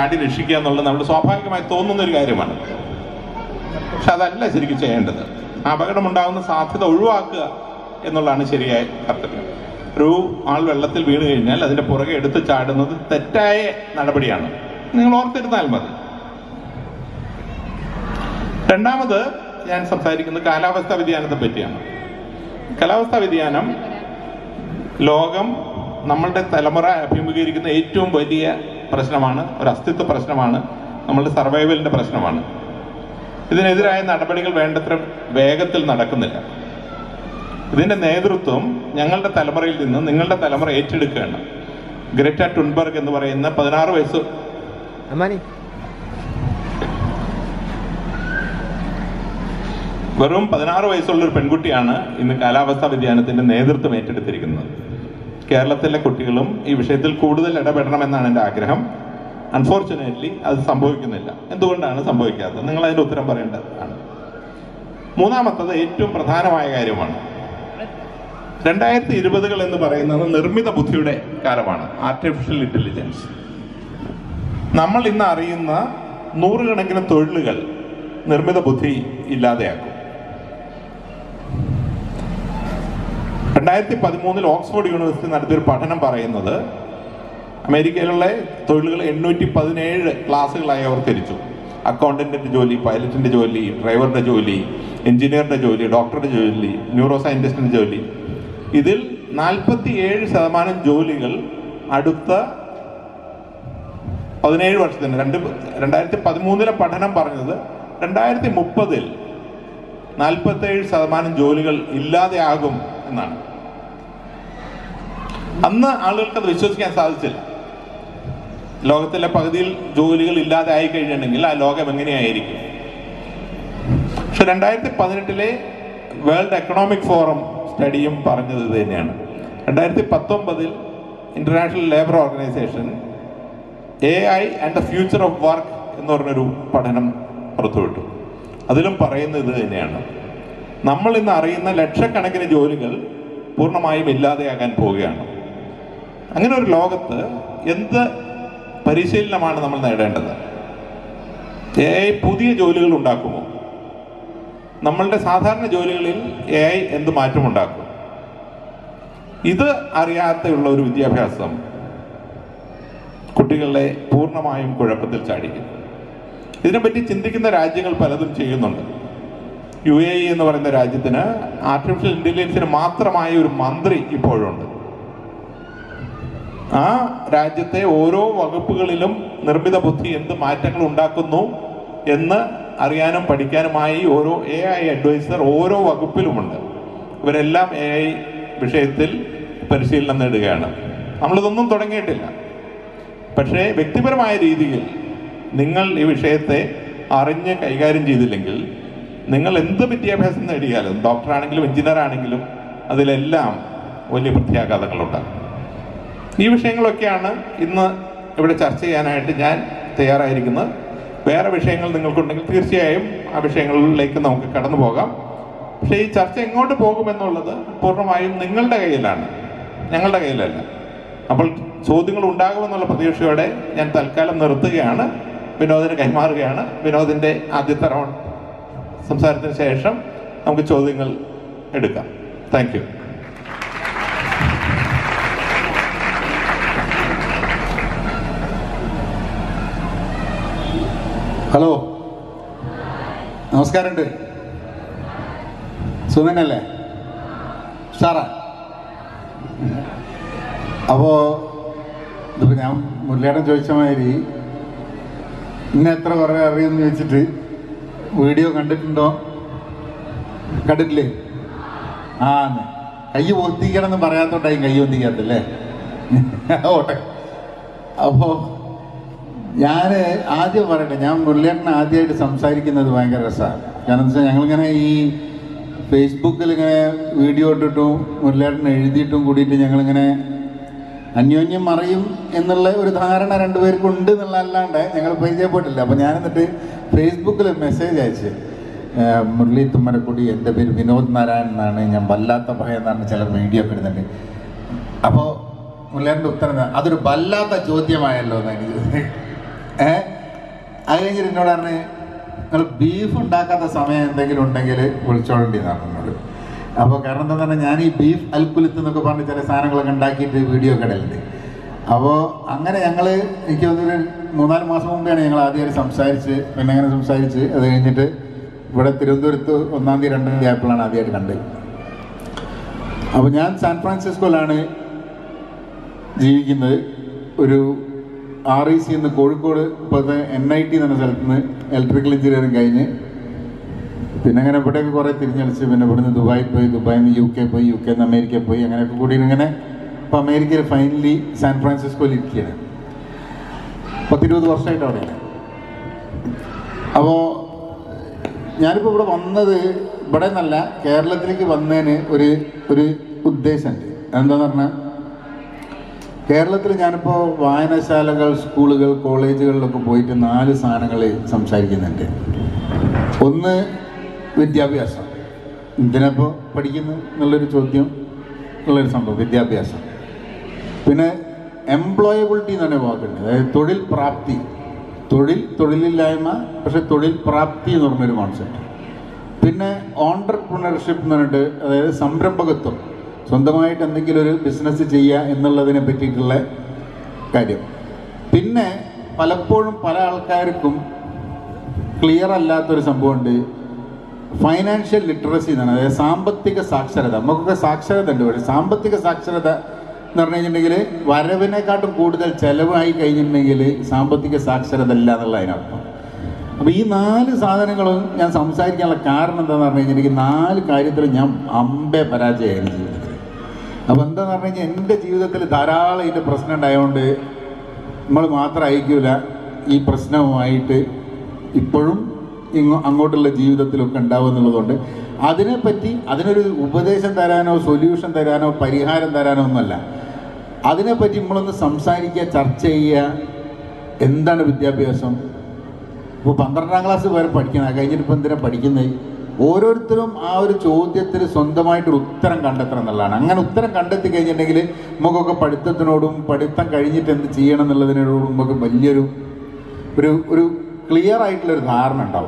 ചാടി രക്ഷിക്കുക എന്നുള്ളത് നമ്മൾ സ്വാഭാവികമായി തോന്നുന്ന ഒരു കാര്യമാണ് പക്ഷെ അതല്ല ശരിക്കും ചെയ്യേണ്ടത് ആ അപകടമുണ്ടാകുന്ന സാധ്യത ഒഴിവാക്കുക എന്നുള്ളതാണ് ശരിയായ കർത്തവ്യം ഒരു ആൾ വെള്ളത്തിൽ വീണ് കഴിഞ്ഞാൽ അതിന്റെ പുറകെ എടുത്ത് ചാടുന്നത് തെറ്റായ നടപടിയാണ് നിങ്ങൾ ഓർത്തിരുന്നാൽ മതി രണ്ടാമത് ഞാൻ സംസാരിക്കുന്നത് കാലാവസ്ഥാ വ്യതിയാനത്തെ പറ്റിയാണ് കാലാവസ്ഥാ വ്യതിയാനം ലോകം നമ്മളുടെ തലമുറ അഭിമുഖീകരിക്കുന്ന ഏറ്റവും വലിയ പ്രശ്നമാണ് ഒരു അസ്തിത്വ പ്രശ്നമാണ് നമ്മളുടെ സർവൈവലിന്റെ പ്രശ്നമാണ് ഇതിനെതിരായ നടപടികൾ വേണ്ടത്ര വേഗത്തിൽ നടക്കുന്നില്ല ഇതിന്റെ നേതൃത്വം ഞങ്ങളുടെ തലമുറയിൽ നിന്ന് നിങ്ങളുടെ തലമുറ ഏറ്റെടുക്കുകയാണ് ഗ്രറ്റ ടുൻബർഗ് എന്ന് പറയുന്ന പതിനാറ് വയസ്സ് അമ്മാനി വെറും പതിനാറ് വയസ്സുള്ള ഒരു പെൺകുട്ടിയാണ് ഇന്ന് കാലാവസ്ഥാ വ്യതിയാനത്തിന്റെ നേതൃത്വം ഏറ്റെടുത്തിരിക്കുന്നത് കേരളത്തിലെ കുട്ടികളും ഈ വിഷയത്തിൽ കൂടുതൽ ഇടപെടണമെന്നാണ് എൻ്റെ ആഗ്രഹം അൺഫോർച്ചുനേറ്റ്ലി അത് സംഭവിക്കുന്നില്ല എന്തുകൊണ്ടാണ് സംഭവിക്കാത്തത് നിങ്ങൾ അതിന്റെ ഉത്തരം പറയേണ്ടതാണ് മൂന്നാമത്തത് ഏറ്റവും പ്രധാനമായ കാര്യമാണ് രണ്ടായിരത്തി ഇരുപതുകൾ എന്ന് പറയുന്നത് നിർമ്മിത ബുദ്ധിയുടെ കാലമാണ് ആർട്ടിഫിഷ്യൽ ഇന്റലിജൻസ് നമ്മൾ ഇന്ന് അറിയുന്ന നൂറുകണക്കിന് തൊഴിലുകൾ നിർമ്മിത ബുദ്ധി ഇല്ലാതെയാക്കും രണ്ടായിരത്തി പതിമൂന്നിൽ ഓക്സ്ഫോർഡ് യൂണിവേഴ്സിറ്റി നടത്തിയൊരു പഠനം പറയുന്നത് അമേരിക്കയിലുള്ള തൊഴിലുകൾ എണ്ണൂറ്റി പതിനേഴ് ക്ലാസ്സുകളായി അവർ തിരിച്ചു അക്കൗണ്ടന്റിന്റെ ജോലി പൈലറ്റിന്റെ ജോലി ഡ്രൈവറുടെ ജോലി എഞ്ചിനീയറുടെ ജോലി ഡോക്ടറുടെ ജോലി ന്യൂറോ സയന്റിസ്റ്റിന്റെ ജോലി ഇതിൽ നാൽപ്പത്തി ഏഴ് ശതമാനം ജോലികൾ അടുത്ത പതിനേഴ് വർഷത്തിന് രണ്ട് രണ്ടായിരത്തി പതിമൂന്നിലെ പഠനം പറഞ്ഞത് രണ്ടായിരത്തി മുപ്പതിൽ നാൽപ്പത്തേഴ് ശതമാനം ജോലികൾ ഇല്ലാതെയാകും എന്നാണ് അന്ന് ആളുകൾക്ക് അത് വിശ്വസിക്കാൻ സാധിച്ചില്ല ലോകത്തിലെ പകുതിയിൽ ജോലികൾ ഇല്ലാതെ ആയി കഴിഞ്ഞിട്ടുണ്ടെങ്കിൽ ആ ലോകം എങ്ങനെയായിരിക്കും പക്ഷെ രണ്ടായിരത്തി പതിനെട്ടിലെ വേൾഡ് എക്കണോമിക് ഫോറം സ്റ്റഡിയും പറഞ്ഞത് ഇത് തന്നെയാണ് രണ്ടായിരത്തി പത്തൊമ്പതിൽ international labour organisation A I and the future of work എന്ന് പറഞ്ഞൊരു പഠനം പുറത്തുവിട്ടു അതിലും പറയുന്നത് ഇത് തന്നെയാണ് നമ്മൾ ഇന്ന് അറിയുന്ന ലക്ഷക്കണക്കിന് ജോലികൾ പൂർണ്ണമായും ഇല്ലാതെയാകാൻ പോവുകയാണ് അങ്ങനെ ഒരു ലോകത്ത് എന്ത് പരിശീലനമാണ് നമ്മൾ നേടേണ്ടത് എ ഐ പുതിയ ജോലികൾ ഉണ്ടാക്കുമോ നമ്മളുടെ സാധാരണ ജോലികളിൽ എ ഐ എന്ത് മാറ്റമുണ്ടാക്കും ഇത് അറിയാത്തുള്ള ഒരു വിദ്യാഭ്യാസം കുട്ടികളെ പൂർണ്ണമായും കുഴപ്പത്തിൽ ചാടിക്കും ഇതിനെപ്പറ്റി ചിന്തിക്കുന്ന രാജ്യങ്ങൾ പലതും ചെയ്യുന്നുണ്ട് യു എ ഇ എന്ന് പറയുന്ന രാജ്യത്തിന് ആർട്ടിഫിഷ്യൽ ഇന്റലിജൻസിന് മാത്രമായ ഒരു മന്ത്രി ഇപ്പോഴുണ്ട് ആ രാജ്യത്തെ ഓരോ വകുപ്പുകളിലും നിർമ്മിത ബുദ്ധി എന്ത് മാറ്റങ്ങൾ ഉണ്ടാക്കുന്നു എന്ന് അറിയാനും പഠിക്കാനുമായി ഓരോ എ ഐ അഡ്വൈസർ ഓരോ വകുപ്പിലുമുണ്ട് ഇവരെല്ലാം എ ഐ വിഷയത്തിൽ പരിശീലനം നേടുകയാണ് നമ്മളിതൊന്നും തുടങ്ങിയിട്ടില്ല പക്ഷേ വ്യക്തിപരമായ രീതിയിൽ നിങ്ങൾ ഈ വിഷയത്തെ അറിഞ്ഞ് കൈകാര്യം ചെയ്തില്ലെങ്കിൽ നിങ്ങൾ എന്ത് വിദ്യാഭ്യാസം നേടിയാലും ഡോക്ടറാണെങ്കിലും എഞ്ചിനീയർ ആണെങ്കിലും അതിലെല്ലാം വലിയ പ്രത്യാഘാതങ്ങളുണ്ടാകും ഈ വിഷയങ്ങളൊക്കെയാണ് ഇന്ന് ഇവിടെ ചർച്ച ചെയ്യാനായിട്ട് ഞാൻ തയ്യാറായിരിക്കുന്നത് വേറെ വിഷയങ്ങൾ നിങ്ങൾക്കുണ്ടെങ്കിൽ തീർച്ചയായും ആ വിഷയങ്ങളിലേക്ക് നമുക്ക് കടന്നു പോകാം പക്ഷേ ഈ ചർച്ച എങ്ങോട്ട് പോകുമെന്നുള്ളത് പൂർണ്ണമായും നിങ്ങളുടെ കയ്യിലാണ് ഞങ്ങളുടെ കയ്യിലല്ല അപ്പോൾ ചോദ്യങ്ങൾ ഉണ്ടാകുമെന്നുള്ള പ്രതീക്ഷയോടെ ഞാൻ തൽക്കാലം നിർത്തുകയാണ് വിനോദിന് കൈമാറുകയാണ് വിനോദിന്റെ ആദ്യത്തെ റൗണ്ട് സംസാരത്തിന് ശേഷം നമുക്ക് ചോദ്യങ്ങൾ എടുക്കാം താങ്ക് യു ഹലോ നമസ്കാരമുണ്ട് സുഖനല്ലേ ഉഷാറാ അപ്പോൾ ഇതിപ്പോൾ ഞാൻ മുരളിയേടൻ ചോദിച്ച മാതിരി ഇന്നെ എത്ര കുറേ അറിയുമെന്ന് ചോദിച്ചിട്ട് വീഡിയോ കണ്ടിട്ടുണ്ടോ കണ്ടിട്ടില്ലേ ആ ന്ന്. കൈ പൊന്തിക്കണം എന്ന് പറയാത്തോണ്ടായി കൈ പൊന്തിക്കാത്തല്ലേ ഓട്ടെ അപ്പോൾ ഞാൻ ആദ്യം പറയട്ടെ ഞാൻ മുരളിയേട്ടൻ ആദ്യമായിട്ട് സംസാരിക്കുന്നത് ഭയങ്കര രസമാണ് കാരണം എന്താ വെച്ചാൽ ഞങ്ങളിങ്ങനെ ഈ ഫേസ്ബുക്കിൽ ഇങ്ങനെ വീഡിയോ ഇട്ടിട്ടും മുരളിയേട്ടൻ എഴുതിയിട്ടും കൂടിയിട്ട് ഞങ്ങളിങ്ങനെ അന്യോന്യം മറിയും എന്നുള്ള ഒരു ധാരണ രണ്ടുപേർക്കും ഉണ്ട് എന്നുള്ള അല്ലാണ്ട് ഞങ്ങൾ പരിചയപ്പെട്ടില്ല അപ്പോൾ ഞാൻ എന്നിട്ട് ഫേസ്ബുക്കിൽ മെസ്സേജ് അയച്ച് ഏഹ് മുരളി തുമ്മരക്കുടി എൻ്റെ പേര് വിനോദ് നാരായണൻ എന്നാണ് ഞാൻ വല്ലാത്ത ഭയം എന്നാണ് ചിലർ വീഡിയോ ഒക്കെ ഇടുന്നുണ്ട് അപ്പോൾ മുരളിയേട്ടൻ്റെ ഉത്തരം ഇതാ, അതൊരു വല്ലാത്ത ചോദ്യമായല്ലോ എന്നാണ് എനിക്ക് തോന്നിയത്. ഏ അത് കഴിഞ്ഞിട്ട് എന്നോട് പറഞ്ഞ് നിങ്ങൾ ബീഫ് ഉണ്ടാക്കാത്ത സമയം എന്തെങ്കിലും ഉണ്ടെങ്കിൽ വിളിച്ചോളേണ്ടി എന്നോട് അപ്പോൾ കാരണം എന്താ പറഞ്ഞാൽ ഞാൻ ഈ ബീഫ് അൽക്കുലത്ത് എന്നൊക്കെ പറഞ്ഞ് ചില സാധനങ്ങളൊക്കെ ഉണ്ടാക്കിയിട്ട് വീഡിയോ ഒക്കെ ഇടലുണ്ട് അപ്പോൾ അങ്ങനെ ഞങ്ങൾ എനിക്ക് തോന്നുന്നൊരു മൂന്നാല് മാസം മുമ്പാണ് ഞങ്ങൾ ആദ്യമായിട്ട് സംസാരിച്ച് പിന്നെ അങ്ങനെ സംസാരിച്ച് അത് കഴിഞ്ഞിട്ട് ഇവിടെ തിരുവനന്തപുരത്ത് ഒന്നാം തീയതി രണ്ടാം തീയതി ആയപ്പോഴാണ് ആദ്യമായിട്ട് കണ്ടത് അപ്പോൾ ഞാൻ സാൻ ഫ്രാൻസിസ്കോയിലാണ് ജീവിക്കുന്നത് ഒരു ആർ ഇ സി എന്ന് കോഴിക്കോട് ഇപ്പോഴത്തെ എൻ ഐ ടി എന്ന സ്ഥലത്ത് നിന്ന് ഇലക്ട്രിക്കൽ എഞ്ചിനീയറിംഗ് കഴിഞ്ഞ് പിന്നെ അങ്ങനെ ഇവിടെയൊക്കെ കുറേ തിരിഞ്ഞളിച്ച് പിന്നെ ഇവിടുന്ന് ദുബായിൽ പോയി ദുബായിൽ നിന്ന് യു കെ പോയി യു കെ നിന്ന് അമേരിക്ക പോയി അങ്ങനെയൊക്കെ കൂടി ഇങ്ങനെ ഇപ്പോൾ അമേരിക്കയിൽ ഫൈനലി സാൻ ഫ്രാൻസിസ്കോയിൽ ഇരിക്കുകയാണ് പത്തിരുപത് വർഷമായിട്ട് അവിടെയാണ് അപ്പോൾ ഞാനിപ്പോൾ ഇവിടെ വന്നത് ഇവിടെ നിന്നല്ല കേരളത്തിലേക്ക് വന്നതിന് ഒരു ഒരു ഉദ്ദേശമുണ്ട് എന്താന്ന് പറഞ്ഞാൽ കേരളത്തിൽ ഞാനിപ്പോൾ വായനശാലകൾ സ്കൂളുകൾ കോളേജുകളിലൊക്കെ പോയിട്ട് നാല് സാധനങ്ങൾ സംസാരിക്കുന്നുണ്ട് ഒന്ന് വിദ്യാഭ്യാസം എന്തിനപ്പോൾ പഠിക്കുന്നു എന്നുള്ളൊരു ചോദ്യം ഉള്ളൊരു സംഭവം വിദ്യാഭ്യാസം പിന്നെ എംപ്ലോയബിലിറ്റി എന്നാണ് വാക്കുണ്ട് അതായത് തൊഴിൽ പ്രാപ്തി തൊഴിൽ തൊഴിലില്ലായ്മ പക്ഷെ തൊഴിൽ പ്രാപ്തി എന്ന് പറഞ്ഞൊരു കോൺസെപ്റ്റ് പിന്നെ ഓണ്ടർപ്രണർഷിപ്പ് എന്ന് പറഞ്ഞിട്ട് അതായത് സംരംഭകത്വം സ്വന്തമായിട്ട് എന്തെങ്കിലും ഒരു ബിസിനസ് ചെയ്യുക എന്നുള്ളതിനെ പറ്റിയിട്ടുള്ള കാര്യം പിന്നെ പലപ്പോഴും പല ആൾക്കാർക്കും ക്ലിയർ അല്ലാത്തൊരു സംഭവമുണ്ട് ഫൈനാൻഷ്യൽ ലിറ്ററസി എന്നാണ് അതായത് സാമ്പത്തിക സാക്ഷരത നമുക്കൊക്കെ സാക്ഷരത ഉണ്ട് പക്ഷേ സാമ്പത്തിക സാക്ഷരത എന്ന് പറഞ്ഞു കഴിഞ്ഞിട്ടുണ്ടെങ്കിൽ വരവിനെക്കാട്ടും കൂടുതൽ ചെലവായി കഴിഞ്ഞിട്ടുണ്ടെങ്കിൽ സാമ്പത്തിക സാക്ഷരത അല്ല എന്നുള്ള അതിനർത്ഥം അപ്പോൾ ഈ നാല് സാധനങ്ങളും ഞാൻ സംസാരിക്കാനുള്ള കാരണം എന്താണെന്ന് പറഞ്ഞു കഴിഞ്ഞിട്ടുണ്ടെങ്കിൽ നാല് കാര്യത്തിൽ ഞാൻ അമ്പേ പരാജയമായിരുന്നു ജീവിതത്തിൽ അപ്പോൾ എന്താന്ന് പറഞ്ഞു കഴിഞ്ഞാൽ എൻ്റെ ജീവിതത്തിൽ ധാരാളം ഇതിൻ്റെ പ്രശ്നം ഉണ്ടായതുകൊണ്ട് നമ്മൾ മാത്രം അയക്കൂല ഈ പ്രശ്നവുമായിട്ട് ഇപ്പോഴും ഇങ്ങോ അങ്ങോട്ടുള്ള ജീവിതത്തിലൊക്കെ ഉണ്ടാവും എന്നുള്ളതുകൊണ്ട് അതിനെപ്പറ്റി അതിനൊരു ഉപദേശം തരാനോ സൊല്യൂഷൻ തരാനോ പരിഹാരം തരാനോ ഒന്നുമല്ല അതിനെപ്പറ്റി നമ്മളൊന്ന് സംസാരിക്കുക ചർച്ച ചെയ്യുക എന്താണ് വിദ്യാഭ്യാസം ഇപ്പോൾ പന്ത്രണ്ടാം ക്ലാസ് വരെ പഠിക്കണം അത് കഴിഞ്ഞിട്ട് ഇപ്പോൾ എന്തിനാണ് പഠിക്കുന്നത് ഓരോരുത്തരും ആ ഒരു ചോദ്യത്തിന് സ്വന്തമായിട്ടൊരു ഉത്തരം കണ്ടെത്തണം എന്നുള്ളതാണ് അങ്ങനെ ഉത്തരം കണ്ടെത്തി കഴിഞ്ഞിട്ടുണ്ടെങ്കിൽ നമുക്കൊക്കെ പഠിത്തത്തിനോടും പഠിത്തം കഴിഞ്ഞിട്ട് എന്ത് ചെയ്യണം എന്നുള്ളതിനോടും നമുക്ക് വലിയൊരു ഒരു ഒരു ക്ലിയർ ആയിട്ടുള്ളൊരു ധാരണ ഉണ്ടാവും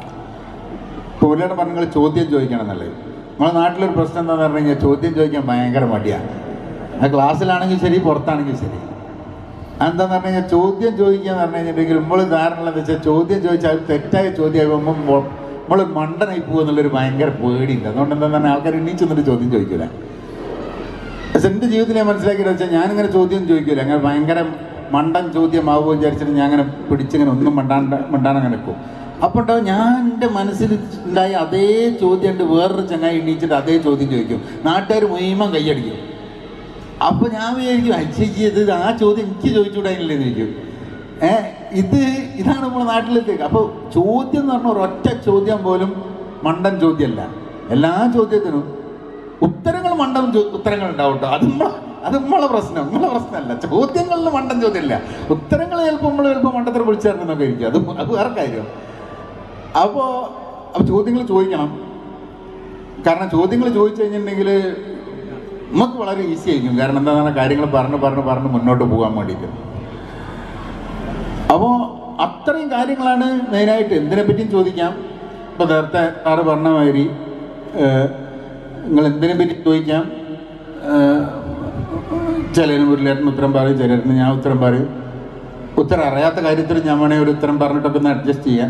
പോലെയാണ് പറഞ്ഞ നിങ്ങൾ ചോദ്യം ചോദിക്കണം എന്നുള്ളത് നമ്മളെ നാട്ടിലൊരു പ്രശ്നം എന്താണെന്ന് പറഞ്ഞു കഴിഞ്ഞാൽ ചോദ്യം ചോദിക്കാൻ ഭയങ്കര മടിയാണ് ആ ക്ലാസ്സിലാണെങ്കിൽ ശരി പുറത്താണെങ്കിൽ ശരി എന്താന്ന് പറഞ്ഞു കഴിഞ്ഞാൽ ചോദ്യം ചോദിക്കുക എന്ന് പറഞ്ഞു കഴിഞ്ഞിട്ടുണ്ടെങ്കിൽ നമ്മൾ ധാരണ എന്താ വെച്ചാൽ ചോദ്യം ചോദിച്ചാൽ അത് തെറ്റായ ചോദ്യമാകുമ്പോൾ നമ്മൾ മണ്ടനായി പോകുക എന്നുള്ളൊരു ഭയങ്കര പേടിയുണ്ട് അതുകൊണ്ട് എന്താ പറഞ്ഞാൽ ആൾക്കാർ എണീച്ച് നിന്നിട്ട് ചോദ്യം ചോദിക്കില്ല പക്ഷെ എൻ്റെ ജീവിതത്തിൽ ഞാൻ മനസ്സിലാക്കിയത് വെച്ചാൽ ഞാനിങ്ങനെ ചോദ്യം ചോദിക്കില്ല അങ്ങനെ ഭയങ്കര മണ്ടൻ ചോദ്യമാവുമോ വിചാരിച്ചിട്ട് ഞാൻ അങ്ങനെ പിടിച്ചിങ്ങനെ ഒന്നും മണ്ടാണ്ട് മണ്ടാനങ്ങനെ നിൽക്കും അപ്പോൾ ഉണ്ടാവും ഞാൻ എൻ്റെ മനസ്സിൽ ഉണ്ടായ അതേ ചോദ്യം ഉണ്ട് വേറൊരു ചങ്ങായി എണീച്ചിട്ട് അതേ ചോദ്യം ചോദിക്കും നാട്ടുകാർ മുഴുവൻ കൈയടിക്കും അപ്പൊ ഞാൻ വിചാരിക്കും അച്ഛയ്ക്ക് ഇത് ആ ചോദ്യം എനിക്ക് ചോദിച്ചുകൂടാനില്ലേ എന്ന് ചോദിക്കും ഏ ഇത് ഇതാണ് നമ്മുടെ നാട്ടിലത്തേക്ക് അപ്പോൾ ചോദ്യം എന്ന് പറഞ്ഞ ഒരൊറ്റ ചോദ്യം പോലും മണ്ടൻ ചോദ്യമല്ല എല്ലാ ചോദ്യത്തിനും ഉത്തരങ്ങൾ മണ്ടൻ ചോ- ഉത്തരങ്ങൾ ഉണ്ടാവും കേട്ടോ അത് നമ്മളെ അത് നമ്മളെ പ്രശ്നം നമ്മളെ പ്രശ്നമല്ല ചോദ്യങ്ങളിൽ മണ്ടൻ ചോദ്യമില്ല ഉത്തരങ്ങൾ ചിലപ്പോൾ നമ്മൾ ചിലപ്പോൾ മണ്ടത്തിൽ വിളിച്ചു തരണമെന്നൊക്കെ ഇരിക്കും അത് അത് വേറെ കാര്യം അപ്പോൾ അപ്പോൾ ചോദ്യങ്ങൾ ചോദിക്കണം കാരണം ചോദ്യങ്ങൾ ചോദിച്ചു കഴിഞ്ഞിട്ടുണ്ടെങ്കിൽ നമുക്ക് വളരെ ഈസി ആയിരിക്കും കാരണം എന്താണ് കാര്യങ്ങൾ പറഞ്ഞ് പറഞ്ഞ് പറഞ്ഞ് മുന്നോട്ട് പോകാൻ വേണ്ടിയിട്ട് അപ്പോൾ അത്രയും കാര്യങ്ങളാണ് മെയിനായിട്ട് എന്തിനെ പറ്റിയും ചോദിക്കാം ഇപ്പോൾ നേരത്തെ സാറ് പറഞ്ഞ മാതിരി ഏഹ്, നിങ്ങൾ എന്തിനെ പറ്റി ചോദിക്കാം ഏഹ്, ചിലരും മുരളിയേട്ടന് ഉത്തരം പറയും ചിലരിന് ഞാൻ ഉത്തരം പറയും ഉത്തരം അറിയാത്ത കാര്യത്തിൽ ഞാൻ വേണമെങ്കിൽ ഒരു ഉത്തരം പറഞ്ഞിട്ടൊക്കെ ഒന്ന് അഡ്ജസ്റ്റ് ചെയ്യാം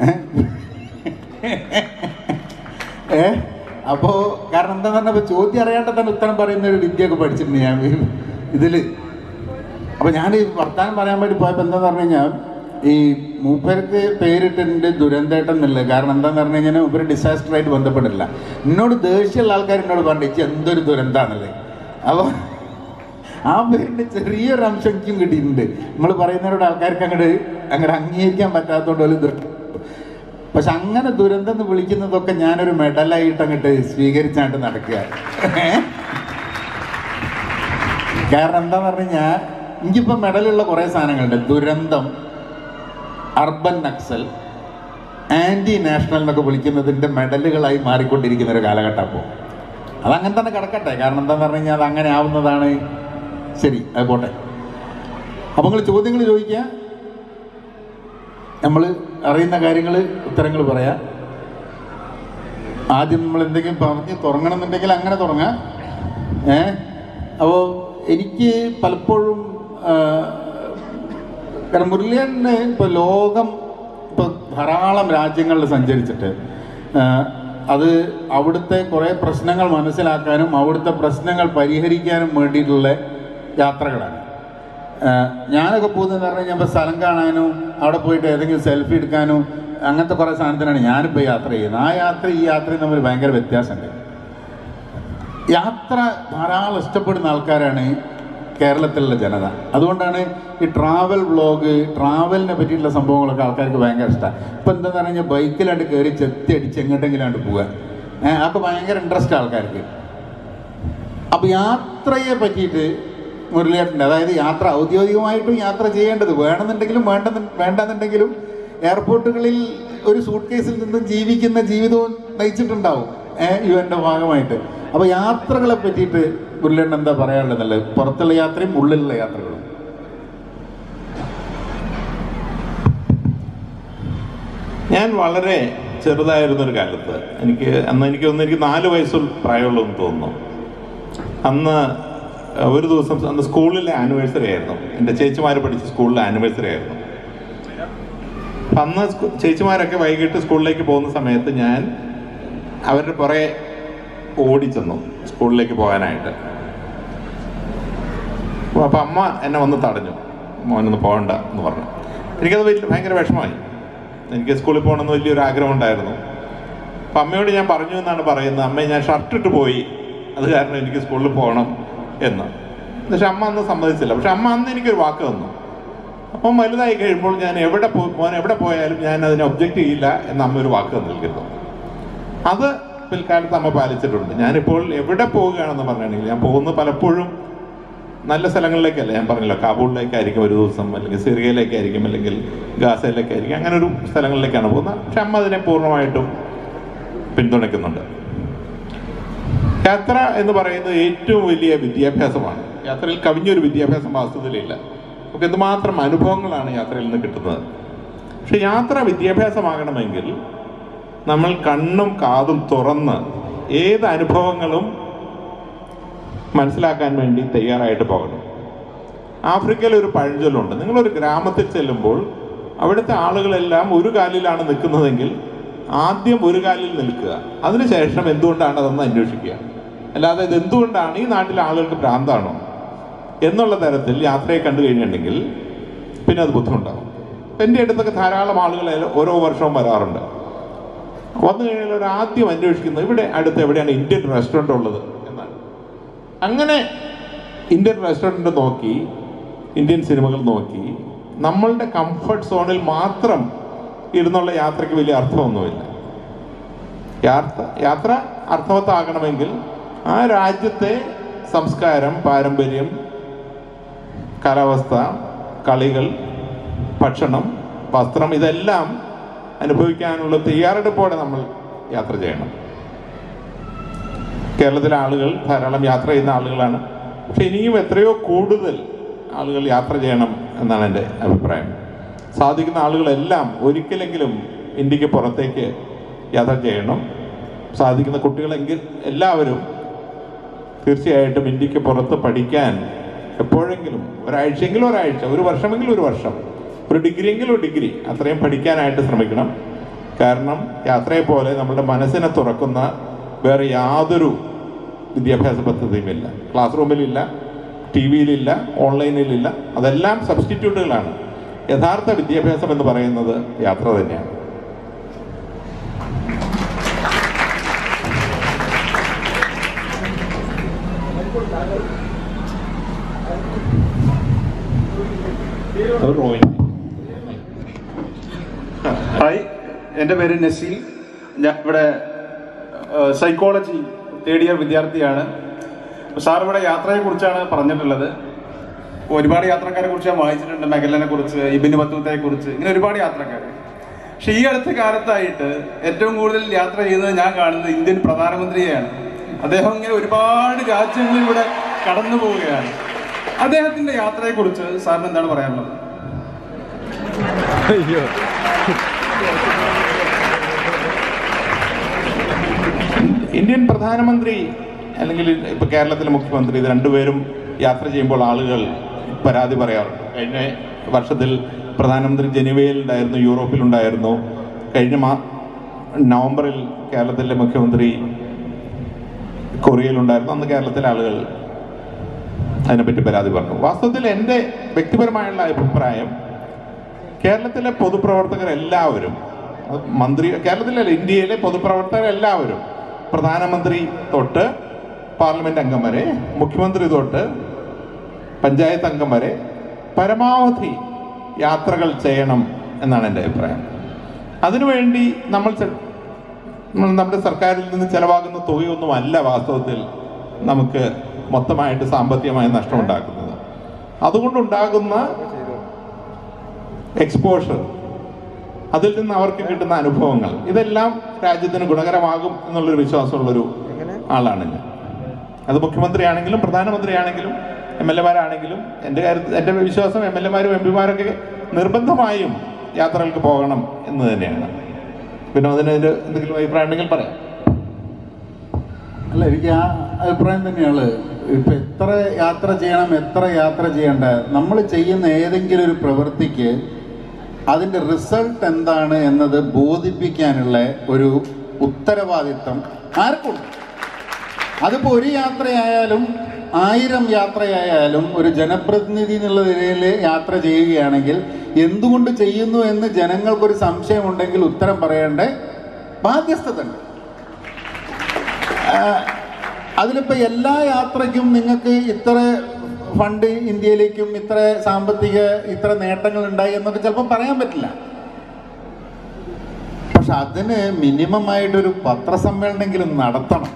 ഏ അപ്പോ കാരണം എന്താന്ന് പറഞ്ഞപ്പോ ചോദ്യം അറിയാണ്ട് തന്നെ ഉത്തരം പറയുന്ന ഒരു വിദ്യയൊക്കെ പഠിച്ചിട്ടുണ്ട് ഞാൻ ഇതില് അപ്പൊ ഞാൻ ഈ വർത്താനം പറയാൻ വേണ്ടി പോയപ്പോ എന്താന്ന് പറഞ്ഞു കഴിഞ്ഞാൽ ഈ മൂപ്പർക്ക് പേരിട്ടിട്ടുണ്ട് ദുരന്തേട്ടൻ എന്നുള്ളത് കാരണം എന്താന്ന് പറഞ്ഞു കഴിഞ്ഞാൽ മൂപ്പര് ഡിസാസ്റ്റർ ആയിട്ട് ബന്ധപ്പെട്ടില്ല എന്നോട് ദേഷ്യമുള്ള ആൾക്കാർ എന്നോട് പറഞ്ഞു "ഇജ്ജ് എന്തൊരു ദുരന്താന്നുള്ളത് അപ്പൊ ആ പേരിന്റെ ചെറിയൊരു അംശം എനിക്കും കിട്ടിയിട്ടുണ്ട് നമ്മൾ പറയുന്നവരോട് ആൾക്കാർക്ക് അങ്ങോട്ട് അങ്ങോട്ട് അംഗീകരിക്കാൻ പറ്റാത്തതുകൊണ്ട് ഒരു ദുരന്തം പക്ഷെ അങ്ങനെ ദുരന്തം എന്ന് വിളിക്കുന്നതൊക്കെ ഞാനൊരു മെഡലായിട്ട് അങ്ങോട്ട് സ്വീകരിച്ചാണ്ട് നടക്കുക കാരണം എന്താന്ന് പറഞ്ഞു കഴിഞ്ഞാൽ എനിക്കിപ്പോൾ മെഡലുള്ള കുറേ സാധനങ്ങളുണ്ട് ദുരന്തം അർബൻ നക്സൽ ആൻറ്റി നാഷണൽ എന്നൊക്കെ വിളിക്കുന്നതിൻ്റെ മെഡലുകളായി മാറിക്കൊണ്ടിരിക്കുന്ന ഒരു കാലഘട്ടം അപ്പോൾ അതങ്ങനെ തന്നെ കിടക്കട്ടെ കാരണം എന്താന്ന് പറഞ്ഞു കഴിഞ്ഞാൽ അത് അങ്ങനെ ആവുന്നതാണ് ശരി അത് പോട്ടെ അപ്പോൾ നിങ്ങൾ ചോദ്യങ്ങൾ ചോദിക്കുക നമ്മൾ അറിയുന്ന കാര്യങ്ങൾ ഉത്തരങ്ങൾ പറയാം ആദ്യം നമ്മൾ എന്തെങ്കിലും പറഞ്ഞ് തുടങ്ങണം എന്നുണ്ടെങ്കിൽ അങ്ങനെ തുടങ്ങാം ഏ അപ്പോൾ എനിക്ക് പലപ്പോഴും ആ, കാരണം മുരളിയന് ഇപ്പോൾ ലോകം ഇപ്പോൾ ധാരാളം രാജ്യങ്ങളിൽ സഞ്ചരിച്ചിട്ട് ആ, അത് അവിടുത്തെ കുറേ പ്രശ്നങ്ങൾ മനസ്സിലാക്കാനും അവിടുത്തെ പ്രശ്നങ്ങൾ പരിഹരിക്കാനും വേണ്ടിയിട്ടുള്ള യാത്രകളാണ് ആ, ഞാനൊക്കെ പോകുന്നതെന്ന് പറഞ്ഞു കഴിഞ്ഞാൽ ഇപ്പോൾ സ്ഥലം കാണാനും അവിടെ പോയിട്ട് ഏതെങ്കിലും സെൽഫി എടുക്കാനും അങ്ങനത്തെ കുറേ സാധനത്തിനാണ് ഞാനിപ്പോൾ യാത്ര ചെയ്യുന്നത് ആ യാത്ര ഈ യാത്രയും തമ്മിൽ ഭയങ്കര വ്യത്യാസമുണ്ട് യാത്ര ധാരാളം ഇഷ്ടപ്പെടുന്ന ആൾക്കാരാണ് കേരളത്തിലുള്ള ജനത അതുകൊണ്ടാണ് ഈ ട്രാവൽ വ്ളോഗ് ട്രാവലിനെ പറ്റിയിട്ടുള്ള സംഭവങ്ങളൊക്കെ ആൾക്കാർക്ക് ഭയങ്കര ഇഷ്ടമാണ് ഇപ്പം എന്താണെന്ന് പറഞ്ഞു കഴിഞ്ഞാൽ ബൈക്കിലാണ്ട് കയറി ചെത്തി അടിച്ച് എങ്ങോട്ടെങ്കിലാണ്ട് പോവുക ഏഹ് അതൊക്കെ ഭയങ്കര ഇൻട്രസ്റ്റ് ആൾക്കാർക്ക് അപ്പോൾ യാത്രയെ പറ്റിയിട്ട് മുരളിയേട്ടൻ്റെ അതായത് യാത്ര ഔദ്യോഗികമായിട്ടും യാത്ര ചെയ്യേണ്ടത് വേണമെന്നുണ്ടെങ്കിലും വേണ്ടെന്ന് വേണ്ടെന്നുണ്ടെങ്കിലും എയർപോർട്ടുകളിൽ ഒരു സൂട്ട് കേസിൽ നിന്നും ജീവിക്കുന്ന ജീവിതവും നയിച്ചിട്ടുണ്ടാവും ഏഹ് യുവൻ്റെ ഭാഗമായിട്ട് അപ്പോൾ യാത്രകളെ പറ്റിയിട്ട് മുരളിയേട്ടൻ എന്താ പറയാനുള്ളത് പുറത്തുള്ള യാത്രയും ഉള്ളിലുള്ള യാത്രകളും ഞാൻ വളരെ ചെറുതായിരുന്നൊരു കാലത്ത് എനിക്ക് അന്ന് എനിക്ക് തോന്നുന്നു എനിക്ക് നാല് വയസ്സിൽ പ്രായമുള്ളതെന്ന് തോന്നുന്നു അന്ന് ഒരു ദിവസം അന്ന് സ്കൂളിലെ ആനിവേഴ്സറി ആയിരുന്നു എൻ്റെ ചേച്ചിമാർ പഠിച്ച സ്കൂളിലെ ആനിവേഴ്സറി ആയിരുന്നു അപ്പം അന്ന് സ്കൂ- ചേച്ചിമാരൊക്കെ വൈകിട്ട് സ്കൂളിലേക്ക് പോകുന്ന സമയത്ത് ഞാൻ അവരുടെ പുറകെ ഓടിച്ചെന്നു സ്കൂളിലേക്ക് പോകാനായിട്ട് അപ്പം അമ്മ എന്നെ വന്ന് തടഞ്ഞു മോനൊന്ന് പോകണ്ട എന്ന് പറഞ്ഞു എനിക്കത് വലിയ ഭയങ്കര വിഷമമായി എനിക്ക് സ്കൂളിൽ പോകണമെന്ന് വലിയൊരു ആഗ്രഹം ഉണ്ടായിരുന്നു അപ്പം അമ്മയോട് ഞാൻ പറഞ്ഞു എന്നാണ് പറയുന്നത് അമ്മ ഞാൻ ഷർട്ട് ഇട്ട് പോയി അത് കാരണം എനിക്ക് സ്കൂളിൽ പോകണം എന്ന് പക്ഷെ അമ്മ അന്ന് സമ്മതിച്ചില്ല പക്ഷെ അമ്മ അന്ന് എനിക്കൊരു വാക്ക് തന്നു അപ്പം വലുതായി കഴിയുമ്പോൾ ഞാൻ എവിടെ പോ മോൻ എവിടെ പോയാലും ഞാൻ അതിനെ ഒബ്ജക്റ്റ് ചെയ്യില്ല എന്ന് അമ്മ ഒരു വാക്ക് തന്നിരിക്കുന്നു അത് പിൽക്കാലത്ത് അമ്മ പാലിച്ചിട്ടുണ്ട് ഞാനിപ്പോൾ എവിടെ പോവുകയാണെന്ന് പറഞ്ഞിട്ടുണ്ടെങ്കിൽ ഞാൻ പോകുന്നത് പലപ്പോഴും നല്ല സ്ഥലങ്ങളിലേക്കല്ല ഞാൻ പറഞ്ഞല്ലോ കാബൂളിലേക്കായിരിക്കും ഒരു ദിവസം അല്ലെങ്കിൽ സിറിയയിലേക്കായിരിക്കും അല്ലെങ്കിൽ ഗാസയിലേക്കായിരിക്കും അങ്ങനെ ഒരു സ്ഥലങ്ങളിലേക്കാണ് പോകുന്നത് പക്ഷെ അമ്മ അതിനെ പൂർണ്ണമായിട്ടും പിന്തുണയ്ക്കുന്നുണ്ട് യാത്ര എന്ന് പറയുന്നത് ഏറ്റവും വലിയ വിദ്യാഭ്യാസമാണ് യാത്രയിൽ കവിഞ്ഞൊരു വിദ്യാഭ്യാസം വാസ്തുതയിലില്ല നമുക്ക് എന്തുമാത്രം അനുഭവങ്ങളാണ് യാത്രയിൽ നിന്ന് കിട്ടുന്നത് പക്ഷെ യാത്ര വിദ്യാഭ്യാസമാകണമെങ്കിൽ നമ്മൾ കണ്ണും കാതും തുറന്ന് ഏത് അനുഭവങ്ങളും മനസ്സിലാക്കാൻ വേണ്ടി തയ്യാറായിട്ട് പോകണം ആഫ്രിക്കയിൽ ഒരു പഴഞ്ചൊല്ലുണ്ട് നിങ്ങളൊരു ഗ്രാമത്തിൽ ചെല്ലുമ്പോൾ അവിടുത്തെ ആളുകളെല്ലാം ഒരു കാലിലാണ് നിൽക്കുന്നതെങ്കിൽ ആദ്യം ഒരു കാലിൽ നിൽക്കുക അതിനുശേഷം എന്തുകൊണ്ടാണ് അതെന്ന് അന്വേഷിക്കുക അല്ലാതെ ഇത് എന്തുകൊണ്ടാണ് ഈ നാട്ടിലെ ആളുകൾക്ക് ഭ്രാന്താണോ എന്നുള്ള തരത്തിൽ യാത്രയെ കണ്ടു കഴിഞ്ഞിട്ടുണ്ടെങ്കിൽ പിന്നെ അത് ബുദ്ധിമുട്ടാവും എൻ്റെ അടുത്തൊക്കെ ധാരാളം ആളുകൾ ഓരോ വർഷവും വരാറുണ്ട് വന്നു കഴിഞ്ഞാൽ ഒരു ആദ്യം അന്വേഷിക്കുന്നത് ഇവിടെ അടുത്ത് എവിടെയാണ് ഇന്ത്യൻ റെസ്റ്റോറൻ്റ് ഉള്ളത് എന്നാണ് അങ്ങനെ ഇന്ത്യൻ റെസ്റ്റോറൻറ്റ് നോക്കി ഇന്ത്യൻ സിനിമകൾ നോക്കി നമ്മളുടെ കംഫർട്ട് സോണിൽ മാത്രം ഇരുന്നുള്ള യാത്രയ്ക്ക് വലിയ അർത്ഥമൊന്നുമില്ല യാത്ര യാത്ര അർത്ഥവത്താകണമെങ്കിൽ ആ രാജ്യത്തെ സംസ്കാരം പാരമ്പര്യം കാലാവസ്ഥ കളികൾ ഭക്ഷണം വസ്ത്രം ഇതെല്ലാം അനുഭവിക്കാനുള്ള തയ്യാറെടുപ്പോടെ നമ്മൾ യാത്ര ചെയ്യണം കേരളത്തിലെ ആളുകൾ ധാരാളം യാത്ര ചെയ്യുന്ന ആളുകളാണ് പക്ഷെ ഇനിയും എത്രയോ കൂടുതൽ ആളുകൾ യാത്ര ചെയ്യണം എന്നാണ് എൻ്റെ അഭിപ്രായം സാധിക്കുന്ന ആളുകളെല്ലാം ഒരിക്കലെങ്കിലും ഇന്ത്യക്ക് പുറത്തേക്ക് യാത്ര ചെയ്യണം സാധിക്കുന്ന കുട്ടികളെങ്കിൽ എല്ലാവരും തീർച്ചയായിട്ടും ഇന്ത്യക്ക് പുറത്ത് പഠിക്കാൻ എപ്പോഴെങ്കിലും ഒരാഴ്ചയെങ്കിലും ഒരാഴ്ച ഒരു വർഷമെങ്കിലും ഒരു വർഷം ഒരു ഡിഗ്രിയെങ്കിലും ഒരു ഡിഗ്രി അത്രയും പഠിക്കാനായിട്ട് ശ്രമിക്കണം കാരണം യാത്രയെ പോലെ നമ്മുടെ മനസ്സിനെ തുറക്കുന്ന വേറെ യാതൊരു വിദ്യാഭ്യാസ പദ്ധതിയുമില്ല ക്ലാസ് റൂമിലില്ല ടി വിയിലില്ല ഓൺലൈനിലില്ല അതെല്ലാം സബ്സ്റ്റിറ്റ്യൂട്ടുകളാണ് യഥാർത്ഥ വിദ്യാഭ്യാസം എന്ന് പറയുന്നത് യാത്ര തന്നെയാണ് അത് റോയിൻ ഹായ് എൻ്റെ പേര് നസീൽ ഞാൻ ഇവിടെ സൈക്കോളജി തേർഡ് ഇയർ വിദ്യാർത്ഥിയാണ് സാർ ഇവിടെ യാത്രയെക്കുറിച്ചാണ് പറഞ്ഞിട്ടുള്ളത് ഒരുപാട് യാത്രക്കാരെ കുറിച്ച് ഞാൻ വായിച്ചിട്ടുണ്ട് മെഗലിനെ കുറിച്ച് ഇബിന് ബത്തൂത്തെ കുറിച്ച് ഇങ്ങനെ ഒരുപാട് യാത്രക്കാർ പക്ഷെ ഈ അടുത്ത കാലത്തായിട്ട് ഏറ്റവും കൂടുതൽ യാത്ര ചെയ്യുന്നത് ഞാൻ കാണുന്നത് ഇന്ത്യൻ പ്രധാനമന്ത്രിയെയാണ് അദ്ദേഹം ഇങ്ങനെ ഒരുപാട് രാജ്യങ്ങളിലൂടെ കടന്നു പോവുകയാണ് അദ്ദേഹത്തിന്റെ യാത്രയെക്കുറിച്ച് സാറിന് എന്താണ് പറയാനുള്ളത് അയ്യോ ഇന്ത്യൻ പ്രധാനമന്ത്രി അല്ലെങ്കിൽ ഇപ്പൊ കേരളത്തിലെ മുഖ്യമന്ത്രി ഇത് രണ്ടുപേരും യാത്ര ചെയ്യുമ്പോൾ ആളുകൾ പരാതി പറയാറുണ്ട് കഴിഞ്ഞ വർഷത്തിൽ പ്രധാനമന്ത്രി ജനുവയിൽ ഉണ്ടായിരുന്നു യൂറോപ്പിലുണ്ടായിരുന്നു കഴിഞ്ഞ മാ നവംബറിൽ കേരളത്തിലെ മുഖ്യമന്ത്രി കൊറിയയിലുണ്ടായിരുന്നു അന്ന് കേരളത്തിലെ ആളുകൾ അതിനെപ്പറ്റി പരാതി പറഞ്ഞു വാസ്തവത്തിൽ എൻ്റെ വ്യക്തിപരമായുള്ള അഭിപ്രായം കേരളത്തിലെ പൊതുപ്രവർത്തകരെല്ലാവരും അത് മന്ത്രി കേരളത്തിലല്ല ഇന്ത്യയിലെ പൊതുപ്രവർത്തകരെല്ലാവരും പ്രധാനമന്ത്രി തൊട്ട് പാർലമെന്റ് അംഗം വരെ മുഖ്യമന്ത്രി തൊട്ട് പഞ്ചായത്ത് അംഗം വരെ പരമാവധി യാത്രകൾ ചെയ്യണം എന്നാണ് എൻ്റെ അഭിപ്രായം അതിനുവേണ്ടി നമ്മൾ ചെ- നമ്മൾ നമ്മുടെ സർക്കാരിൽ നിന്ന് ചെലവാകുന്ന തുകയൊന്നും അല്ല വാസ്തവത്തിൽ നമുക്ക് മൊത്തമായിട്ട് സാമ്പത്തികമായ നഷ്ടം ഉണ്ടാക്കുന്നത് അതുകൊണ്ടുണ്ടാകുന്ന എക്സ്പോഷർ അതിൽ നിന്ന് അവർക്ക് കിട്ടുന്ന അനുഭവങ്ങൾ ഇതെല്ലാം രാജ്യത്തിന് ഗുണകരമാകും എന്നുള്ളൊരു വിശ്വാസമുള്ളൊരു ആളാണ് ഞാൻ അത് മുഖ്യമന്ത്രിയാണെങ്കിലും പ്രധാനമന്ത്രിയാണെങ്കിലും എം എൽ എമാരാണെങ്കിലും എൻ്റെ കാര്യത്തിൽ എൻ്റെ വിശ്വാസം എം എൽ എമാരും എം പിമാരൊക്കെ നിർബന്ധമായും യാത്രകൾക്ക് പോകണം എന്ന് തന്നെയാണ് പിന്നെ അതിന് ഒരു എന്തെങ്കിലും അഭിപ്രായം ഉണ്ടെങ്കിൽ പറയാം അല്ല എനിക്ക് ആ അഭിപ്രായം തന്നെയാണ് ഇപ്പൊ എത്ര യാത്ര ചെയ്യണം എത്ര യാത്ര ചെയ്യണ്ട നമ്മൾ ചെയ്യുന്ന ഏതെങ്കിലും ഒരു പ്രവൃത്തിക്ക് അതിന്റെ റിസൾട്ട് എന്താണ് എന്നത് ബോധിപ്പിക്കാനുള്ള ഒരു ഉത്തരവാദിത്വം ആർക്കുണ്ട് അതിപ്പോ ഒരു യാത്രയായാലും ആയിരം യാത്രയായാലും ഒരു ജനപ്രതിനിധി എന്നുള്ള നിലയിൽ യാത്ര ചെയ്യുകയാണെങ്കിൽ എന്തുകൊണ്ട് ചെയ്യുന്നു എന്ന് ജനങ്ങൾക്കൊരു സംശയമുണ്ടെങ്കിൽ ഉത്തരം പറയേണ്ട ബാധ്യസ്ഥത ഉണ്ട് അതിലിപ്പോ എല്ലാ യാത്രയ്ക്കും നിങ്ങൾക്ക് ഇത്ര ഫണ്ട് ഇന്ത്യയിലേക്കും ഇത്ര സാമ്പത്തിക ഇത്ര നേട്ടങ്ങൾ ഉണ്ടായി എന്നൊക്കെ ചിലപ്പോൾ പറയാൻ പറ്റില്ല പക്ഷെ അതിന് മിനിമം ആയിട്ടൊരു പത്രസമ്മേളനെങ്കിലും നടത്തണം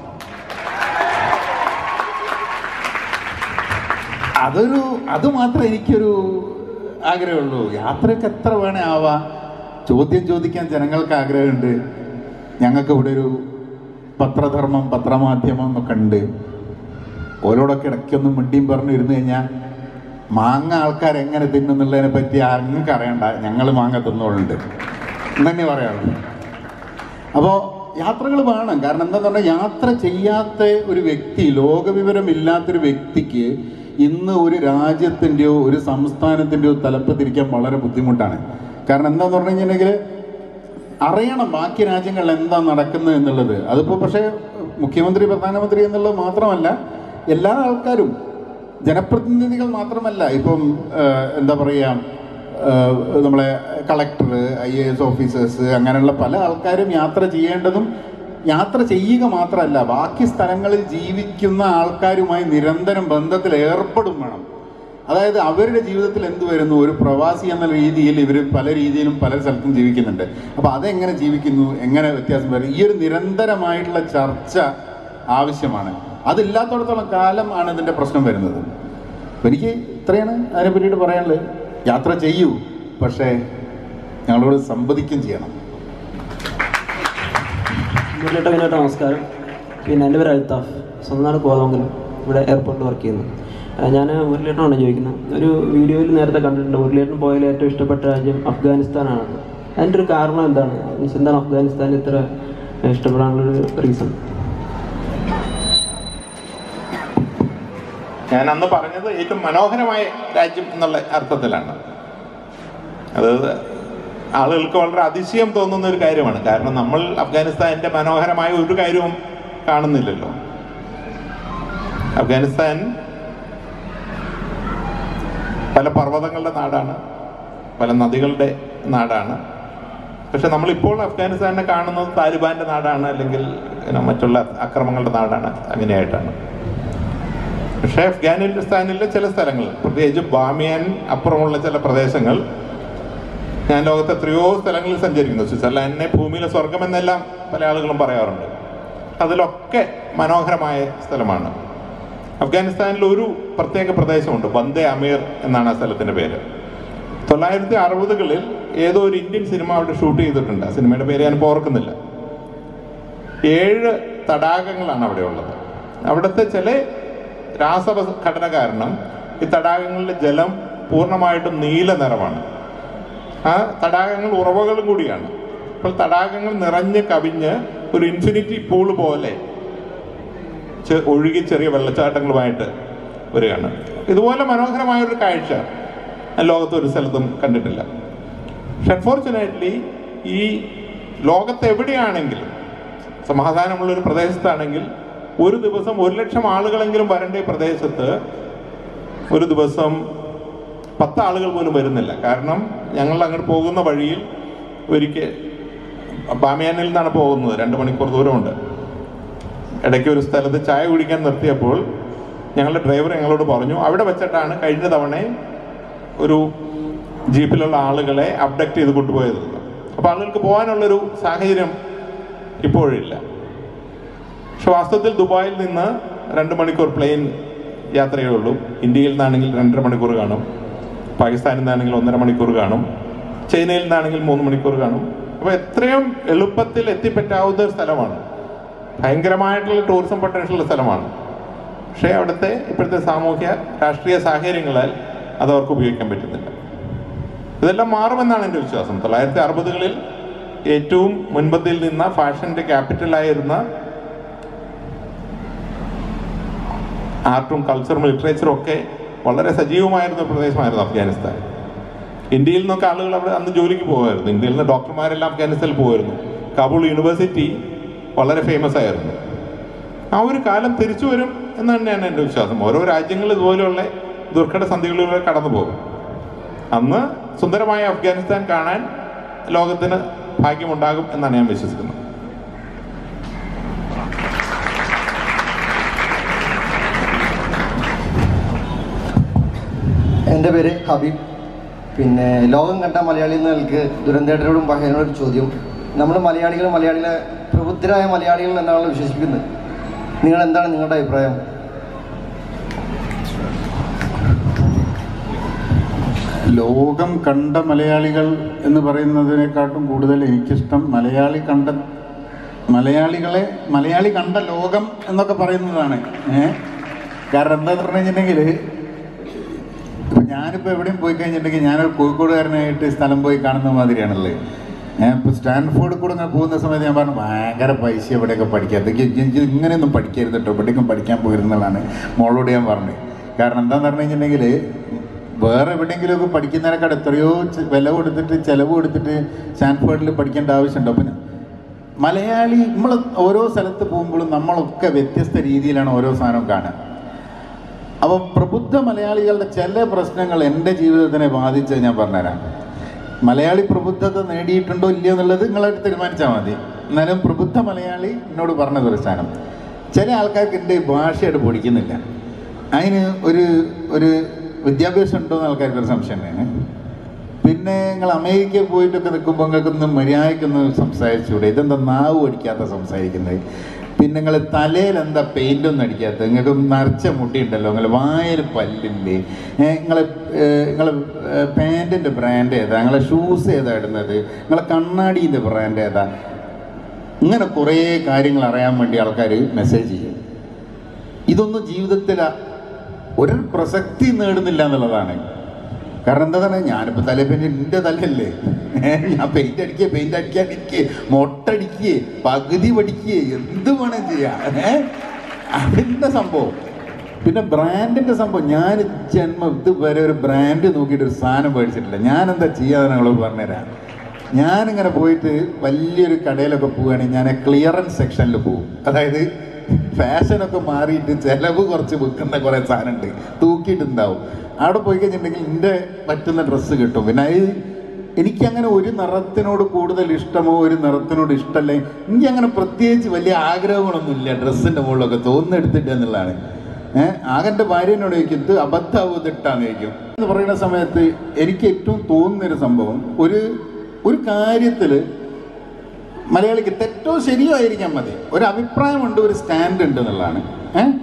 അതൊരു അത് മാത്രമേ എനിക്കൊരു ആഗ്രഹമുള്ളൂ യാത്രയൊക്കെ എത്ര വേണേ ആവാം ചോദ്യം ചോദിക്കാൻ ജനങ്ങൾക്ക് ആഗ്രഹമുണ്ട് ഞങ്ങൾക്ക് ഇവിടെ ഒരു പത്രധർമ്മം പത്രമാധ്യമം എന്നൊക്കെ ഉണ്ട് ഓരോടൊക്കെ ഇടയ്ക്കൊന്നും മിണ്ടിയും പറഞ്ഞു ഇരുന്ന് കഴിഞ്ഞാൽ മാങ്ങ ആൾക്കാർ എങ്ങനെ തിന്നുന്നുള്ളതിനെ പറ്റി അങ്ങക്ക് അറിയണ്ട ഞങ്ങൾ മാങ്ങ തിന്നോളുണ്ട് എന്നെ പറയാറുള്ളൂ അപ്പോൾ യാത്രകൾ വേണം കാരണം എന്താന്ന് പറഞ്ഞാൽ യാത്ര ചെയ്യാത്ത ഒരു വ്യക്തി ലോകവിവരമില്ലാത്തൊരു വ്യക്തിക്ക് ഇന്ന് ഒരു രാജ്യത്തിൻ്റെയോ ഒരു സംസ്ഥാനത്തിൻ്റെയോ തലപ്പത്തിരിക്കാൻ വളരെ ബുദ്ധിമുട്ടാണ് കാരണം എന്താന്ന് പറഞ്ഞു കഴിഞ്ഞിട്ടുണ്ടെങ്കിൽ അറിയണം ബാക്കി രാജ്യങ്ങളിൽ എന്താ നടക്കുന്നത് എന്നുള്ളത് അതിപ്പോൾ പക്ഷേ മുഖ്യമന്ത്രി പ്രധാനമന്ത്രി എന്നുള്ളത് മാത്രമല്ല എല്ലാ ആൾക്കാരും ജനപ്രതിനിധികൾ മാത്രമല്ല ഇപ്പം ആ, എന്താ പറയുക ആ, നമ്മളെ collector I A S officers അങ്ങനെയുള്ള പല ആൾക്കാരും യാത്ര ചെയ്യേണ്ടതും യാത്ര ചെയ്യുക മാത്രമല്ല ബാക്കി സ്ഥലങ്ങളിൽ ജീവിക്കുന്ന ആൾക്കാരുമായി നിരന്തരം ബന്ധത്തിൽ ഏർപ്പെടും വേണം അതായത് അവരുടെ ജീവിതത്തിൽ എന്ത് വരുന്നു ഒരു പ്രവാസി എന്ന രീതിയിൽ ഇവർ പല രീതിയിലും പല സ്ഥലത്തും ജീവിക്കുന്നുണ്ട് അപ്പോൾ അതെങ്ങനെ ജീവിക്കുന്നു എങ്ങനെ വ്യത്യാസം വരും ഈ ഒരു നിരന്തരമായിട്ടുള്ള ചർച്ച ആവശ്യമാണ് അതില്ലാത്തടത്തോളം കാലം ആണ് ഇതിൻ്റെ പ്രശ്നം വരുന്നത് അപ്പൊ എനിക്ക് ഇത്രയാണ് അതിനെ പറ്റിയിട്ട് പറയാനുള്ളത് യാത്ര ചെയ്യൂ പക്ഷേ ഞങ്ങളോട് സംവദിക്കും ചെയ്യണം മുരളിയേട്ട വിനോട്ട നമസ്കാരം പിന്നെ എൻ്റെ പേര് അൽത്താഫ് സ്വന്തം നാട് കോതമംഗലം ഇവിടെ എയർപോർട്ടിൽ വർക്ക് ചെയ്യുന്നു ഞാൻ മുരളിയേട്ടനാണ് ചോദിക്കുന്നത് ഒരു വീഡിയോയിൽ നേരത്തെ കണ്ടിട്ടുണ്ട് മുരളിയേട്ടൻ പോയതിൽ ഏറ്റവും ഇഷ്ടപ്പെട്ട രാജ്യം അഫ്ഗാനിസ്ഥാനാണ് അതിൻ്റെ ഒരു കാരണം എന്താണ് മീൻസ് എന്താണ് അഫ്ഗാനിസ്ഥാൻ ഇത്ര ഇഷ്ടപ്പെടാനുള്ളൊരു റീസൺ ഞാൻ അന്ന് പറഞ്ഞത് ഏറ്റവും മനോഹരമായ രാജ്യം എന്നുള്ള അർത്ഥത്തിലാണ് അതായത് ആളുകൾക്ക് വളരെ അതിശയം തോന്നുന്ന ഒരു കാര്യമാണ് കാരണം നമ്മൾ അഫ്ഗാനിസ്ഥാന്റെ മനോഹരമായ ഒരു കാര്യവും കാണുന്നില്ലല്ലോ അഫ്ഗാനിസ്ഥാൻ പല പർവ്വതങ്ങളുടെ നാടാണ് പല നദികളുടെ നാടാണ് പക്ഷെ നമ്മളിപ്പോൾ അഫ്ഗാനിസ്ഥാനെ കാണുന്നത് താലിബാന്റെ നാടാണ് അല്ലെങ്കിൽ പിന്നെ മറ്റുള്ള അക്രമങ്ങളുടെ നാടാണ് അങ്ങനെയായിട്ടാണ് പക്ഷേ അഫ്ഗാനിസ്ഥാനിലെ ചില സ്ഥലങ്ങൾ പ്രത്യേകിച്ച് ബാമിയാൻ അപ്പുറമുള്ള ചില പ്രദേശങ്ങൾ ഞാൻ ലോകത്ത് എത്രയോ സ്ഥലങ്ങളിൽ സഞ്ചരിക്കുന്നു സ്വിറ്റ്സർലാൻഡിനെ ഭൂമിയിലെ സ്വർഗം എന്നെല്ലാം പല ആളുകളും പറയാറുണ്ട് അതിലൊക്കെ മനോഹരമായ സ്ഥലമാണ് അഫ്ഗാനിസ്ഥാനിൽ ഒരു പ്രത്യേക പ്രദേശമുണ്ട് വന്ദേ അമീർ എന്നാണ് ആ സ്ഥലത്തിന്റെ പേര് തൊള്ളായിരത്തി അറുപതുകളിൽ ഏതോ ഒരു ഇന്ത്യൻ സിനിമ അവിടെ ഷൂട്ട് ചെയ്തിട്ടുണ്ട് ആ സിനിമയുടെ പേര് ഞാൻ ഓർക്കുന്നില്ല ഏഴ് തടാകങ്ങളാണ് അവിടെ ഉള്ളത് അവിടുത്തെ ചില രാസഘടന കാരണം ഈ തടാകങ്ങളിലെ ജലം പൂർണ്ണമായിട്ടും നീല നിറമാണ് ആ തടാകങ്ങൾ ഉറവകളും കൂടിയാണ് അപ്പോൾ തടാകങ്ങൾ നിറഞ്ഞ് കവിഞ്ഞ് ഒരു ഇൻഫിനിറ്റി പൂൾ പോലെ ചെ- ഒഴുകി ചെറിയ വെള്ളച്ചാട്ടങ്ങളുമായിട്ട് വരികയാണ് ഇതുപോലെ മനോഹരമായ ഒരു കാഴ്ച ലോകത്ത് ഒരു സ്ഥലത്തും കണ്ടിട്ടില്ല പക്ഷെ അൺഫോർച്ചുനേറ്റ്ലി ഈ ലോകത്ത് എവിടെയാണെങ്കിലും സമാധാനമുള്ള ഒരു പ്രദേശത്താണെങ്കിൽ ഒരു ദിവസം ഒരു ലക്ഷം ആളുകളെങ്കിലും വരേണ്ട ഈ പ്രദേശത്ത് ഒരു ദിവസം പത്ത് ആളുകൾ പോലും വരുന്നില്ല കാരണം ഞങ്ങൾ അങ്ങോട്ട് പോകുന്ന വഴിയിൽ ഒരിക്കൽ ബാമിയാനിൽ നിന്നാണ് പോകുന്നത് രണ്ട് മണിക്കൂർ ദൂരമുണ്ട് ഇടയ്ക്ക് ഒരു സ്ഥലത്ത് ചായ കുടിക്കാൻ നിർത്തിയപ്പോൾ ഞങ്ങളുടെ ഡ്രൈവർ ഞങ്ങളോട് പറഞ്ഞു അവിടെ വെച്ചിട്ടാണ് കഴിഞ്ഞ തവണ ഒരു ജീപ്പിലുള്ള ആളുകളെ അബ്ഡക്റ്റ് ചെയ്ത് കൊണ്ടുപോയത് അപ്പോൾ ആളുകൾക്ക് പോകാനുള്ളൊരു സാഹചര്യം ഇപ്പോഴില്ല പക്ഷെ വാസ്തവത്തിൽ ദുബായിൽ നിന്ന് രണ്ട് മണിക്കൂർ പ്ലെയിൻ യാത്രയേ ഉള്ളൂ ഇന്ത്യയിൽ നിന്നാണെങ്കിൽ രണ്ടര മണിക്കൂർ കാണും പാകിസ്ഥാനിൽ നിന്നാണെങ്കിൽ ഒന്നര മണിക്കൂർ കാണും ചൈനയിൽ നിന്നാണെങ്കിൽ മൂന്ന് മണിക്കൂർ കാണും അപ്പോൾ എത്രയും എളുപ്പത്തിൽ എത്തിപ്പറ്റാവുന്ന ഒരു സ്ഥലമാണ് ഭയങ്കരമായിട്ടുള്ള ടൂറിസം പൊട്ടൻഷ്യൽ ഉള്ള സ്ഥലമാണ് പക്ഷേ അവിടുത്തെ ഇപ്പോഴത്തെ സാമൂഹ്യ രാഷ്ട്രീയ സാഹചര്യങ്ങളാൽ അത് അവർക്ക് ഉപയോഗിക്കാൻ പറ്റുന്നില്ല ഇതെല്ലാം മാറുമെന്നാണ് എൻ്റെ വിശ്വാസം തൊള്ളായിരത്തി അറുപതുകളിൽ ഏറ്റവും മുൻപന്തിയിൽ നിന്ന ഫാഷന്റെ ക്യാപിറ്റലായിരുന്ന ആർട്ടും കൾച്ചറും ലിറ്ററേച്ചറും ഒക്കെ വളരെ സജീവമായിരുന്ന ഒരു പ്രദേശമായിരുന്നു അഫ്ഗാനിസ്ഥാൻ ഇന്ത്യയിൽ നിന്നൊക്കെ ആളുകൾ അവിടെ അന്ന് ജോലിക്ക് പോകുമായിരുന്നു ഇന്ത്യയിൽ നിന്ന് ഡോക്ടർമാരെല്ലാം അഫ്ഗാനിസ്ഥാനിൽ പോകുമായിരുന്നു കാബൂൾ യൂണിവേഴ്സിറ്റി വളരെ ഫേമസ് ആയിരുന്നു ആ ഒരു കാലം തിരിച്ചു വരും എന്ന് തന്നെയാണ് എൻ്റെ വിശ്വാസം ഓരോ രാജ്യങ്ങൾ ഇതുപോലെയുള്ള ദുർഘട സന്ധികളിലൂടെ കടന്നു പോകും അന്ന് സുന്ദരമായ അഫ്ഗാനിസ്ഥാൻ കാണാൻ ലോകത്തിന് ഭാഗ്യമുണ്ടാകും എന്നാണ് ഞാൻ വിശ്വസിക്കുന്നത് എൻ്റെ പേര് ഹബീബ് പിന്നെ ലോകം കണ്ട മലയാളി എന്ന നിലക്ക് ദുരന്തേട്ടരോടും ബഹേനോടും ഒരു ചോദ്യം നമ്മൾ മലയാളികൾ മലയാളികളെ പ്രബുദ്ധരായ മലയാളികൾ എന്നാണല്ലോ വിശ്വസിക്കുന്നത് നിങ്ങൾ എന്താണ് നിങ്ങളുടെ അഭിപ്രായം ലോകം കണ്ട മലയാളികൾ എന്ന് പറയുന്നതിനെക്കാട്ടും കൂടുതൽ എനിക്കിഷ്ടം മലയാളി കണ്ട മലയാളികളെ മലയാളി കണ്ട ലോകം എന്നൊക്കെ പറയുന്നതാണ് ഏ കാരണം എന്താന്ന് പറഞ്ഞു കഴിഞ്ഞിട്ടുണ്ടെങ്കിൽ ഇപ്പം ഞാനിപ്പോൾ എവിടെയും പോയി കഴിഞ്ഞിട്ടുണ്ടെങ്കിൽ ഞാനൊരു കോഴിക്കോടുകാരനായിട്ട് സ്ഥലം പോയി കാണുന്ന മാതിരിയാണല്ലേ ഞാൻ ഇപ്പോൾ സ്റ്റാൻഫോർഡിൽ കൂടെ ഇങ്ങനെ പോകുന്ന സമയത്ത് ഞാൻ പറഞ്ഞു ഭയങ്കര പൈസ എവിടെയൊക്കെ പഠിക്കാം ഇതൊക്കെ ഇജ്ജ് ഇജ്ജ് ഇങ്ങനെയൊന്നും പഠിക്കരുത് കേട്ടോ എവിടേക്കും പഠിക്കാൻ പോയിരുന്നതാണ് മോളോട് ഞാൻ പറഞ്ഞത് കാരണം എന്താന്ന് പറഞ്ഞു കഴിഞ്ഞിട്ടുണ്ടെങ്കിൽ വേറെ എവിടെയെങ്കിലുമൊക്കെ പഠിക്കുന്നതിനേക്കാൾ എത്രയോ ചെ- വില കൊടുത്തിട്ട് ചിലവ് കൊടുത്തിട്ട് സ്റ്റാൻഫോർഡിൽ പഠിക്കേണ്ട ആവശ്യമുണ്ടോ അപ്പം മലയാളി നമ്മൾ ഓരോ സ്ഥലത്ത് പോകുമ്പോഴും നമ്മളൊക്കെ വ്യത്യസ്ത രീതിയിലാണ് ഓരോ സാധനവും കാണുക അപ്പം പ്രബുദ്ധ മലയാളികളുടെ ചില പ്രശ്നങ്ങൾ എൻ്റെ ജീവിതത്തിനെ ബാധിച്ചത് ഞാൻ പറഞ്ഞുതരാം മലയാളി പ്രബുദ്ധത നേടിയിട്ടുണ്ടോ ഇല്ലയോ എന്നുള്ളത് നിങ്ങളായിട്ട് തീരുമാനിച്ചാൽ മതി എന്നാലും പ്രബുദ്ധ മലയാളി എന്നോട് പറഞ്ഞത് ഒരു സാധനം ചില ആൾക്കാർക്ക് എൻ്റെ ഭാഷയായിട്ട് പഠിക്കുന്നില്ല അതിന് ഒരു ഒരു വിദ്യാഭ്യാസം ഉണ്ടോ എന്ന് ആൾക്കാർക്ക് ഒരു സംശയം ഉണ്ടായിരുന്നു പിന്നെ നിങ്ങൾ അമേരിക്കയിൽ പോയിട്ടൊക്കെ നിൽക്കുമ്പോൾ നിങ്ങൾക്കൊന്ന് മര്യാദയ്ക്കൊന്ന് സംസാരിച്ചുകൂടെ ഇതെന്താ നാവ് അടിക്കാത്ത സംസാരിക്കുന്നത് പിന്നെ നിങ്ങൾ തലയിൽ എന്താ പെയിൻ്റ് ഒന്നും അടിക്കാത്തത് നിങ്ങൾക്ക് നരച്ച മുടി ഉണ്ടല്ലോ നിങ്ങൾ വായൽ പല്ലില്ലേ നിങ്ങൾ നിങ്ങൾ പാൻറ്റിൻ്റെ ബ്രാൻഡ് ഏതാ നിങ്ങളെ ഷൂസ് ഏതാ ഇടുന്നത് നിങ്ങളെ കണ്ണാടീൻ്റെ ബ്രാൻഡ് ഏതാ ഇങ്ങനെ കുറേ കാര്യങ്ങൾ അറിയാൻ വേണ്ടി ആൾക്കാർ മെസ്സേജ് ചെയ്യും ഇതൊന്നും ജീവിതത്തിൽ ഒരു പ്രസക്തി നേടുന്നില്ല എന്നുള്ളതാണ് കാരണം എന്താ പറയുക ഞാനിപ്പോൾ തലേ പെയിന്റ് എൻ്റെ തലയല്ലേ ഏ, ഞാൻ പെയിന്റ് അടിക്കുക പെയിന്റ് അടിക്കാണ്ടിരിക്കുക മൊട്ടടിക്കുക പകുതി പഠിക്കുക എന്ത് വേണം ചെയ്യാം ഏ അതിൻ്റെ സംഭവം പിന്നെ ബ്രാൻഡിൻ്റെ സംഭവം ഞാൻ ജന്മം ഇതുവരെ ഒരു ബ്രാൻഡ് നോക്കിയിട്ട് ഒരു സാധനം മേടിച്ചിട്ടില്ല ഞാൻ എന്താ ചെയ്യാതെ നിങ്ങൾ പറഞ്ഞുതരാം ഞാനിങ്ങനെ പോയിട്ട് വലിയൊരു കടയിലൊക്കെ പോവുകയാണെങ്കിൽ ഞാൻ ക്ലിയറൻസ് സെക്ഷനിൽ പോകും അതായത് ഫാഷനൊക്കെ മാറിയിട്ട് ചിലവ് കുറച്ച് വിൽക്കുന്ന കുറേ സാധനമുണ്ട് തൂക്കിയിട്ടുണ്ടാവും അവിടെ പോയി കഴിഞ്ഞിട്ടുണ്ടെങ്കിൽ എൻ്റെ പറ്റുന്ന ഡ്രസ്സ് കിട്ടും പിന്നെ അത് എനിക്കങ്ങനെ ഒരു നിറത്തിനോട് കൂടുതൽ ഇഷ്ടമോ ഒരു നിറത്തിനോട് ഇഷ്ടമല്ലേ എനിക്ക് അങ്ങനെ പ്രത്യേകിച്ച് വലിയ ആഗ്രഹങ്ങളൊന്നുമില്ല ഡ്രസ്സിൻ്റെ മുകളിലൊക്കെ തോന്നെടുത്തിട്ട് എന്നുള്ളതാണ് ഏഹ് ആകെൻ്റെ ഭാര്യനോട് ചോദിക്കും ഇത് അബദ്ധാവും ഇത് ഇട്ടാന്ന് ചോദിക്കും എന്ന് പറയുന്ന സമയത്ത് എനിക്ക് ഏറ്റവും തോന്നുന്നൊരു സംഭവം ഒരു ഒരു കാര്യത്തിൽ മലയാളിക്ക് തെറ്റോ ശരിയോ ആയിരിക്കാൻ മതി ഒരു അഭിപ്രായമുണ്ട് ഒരു സ്റ്റാൻഡ് ഉണ്ട് എന്നുള്ളതാണ് ഏഹ്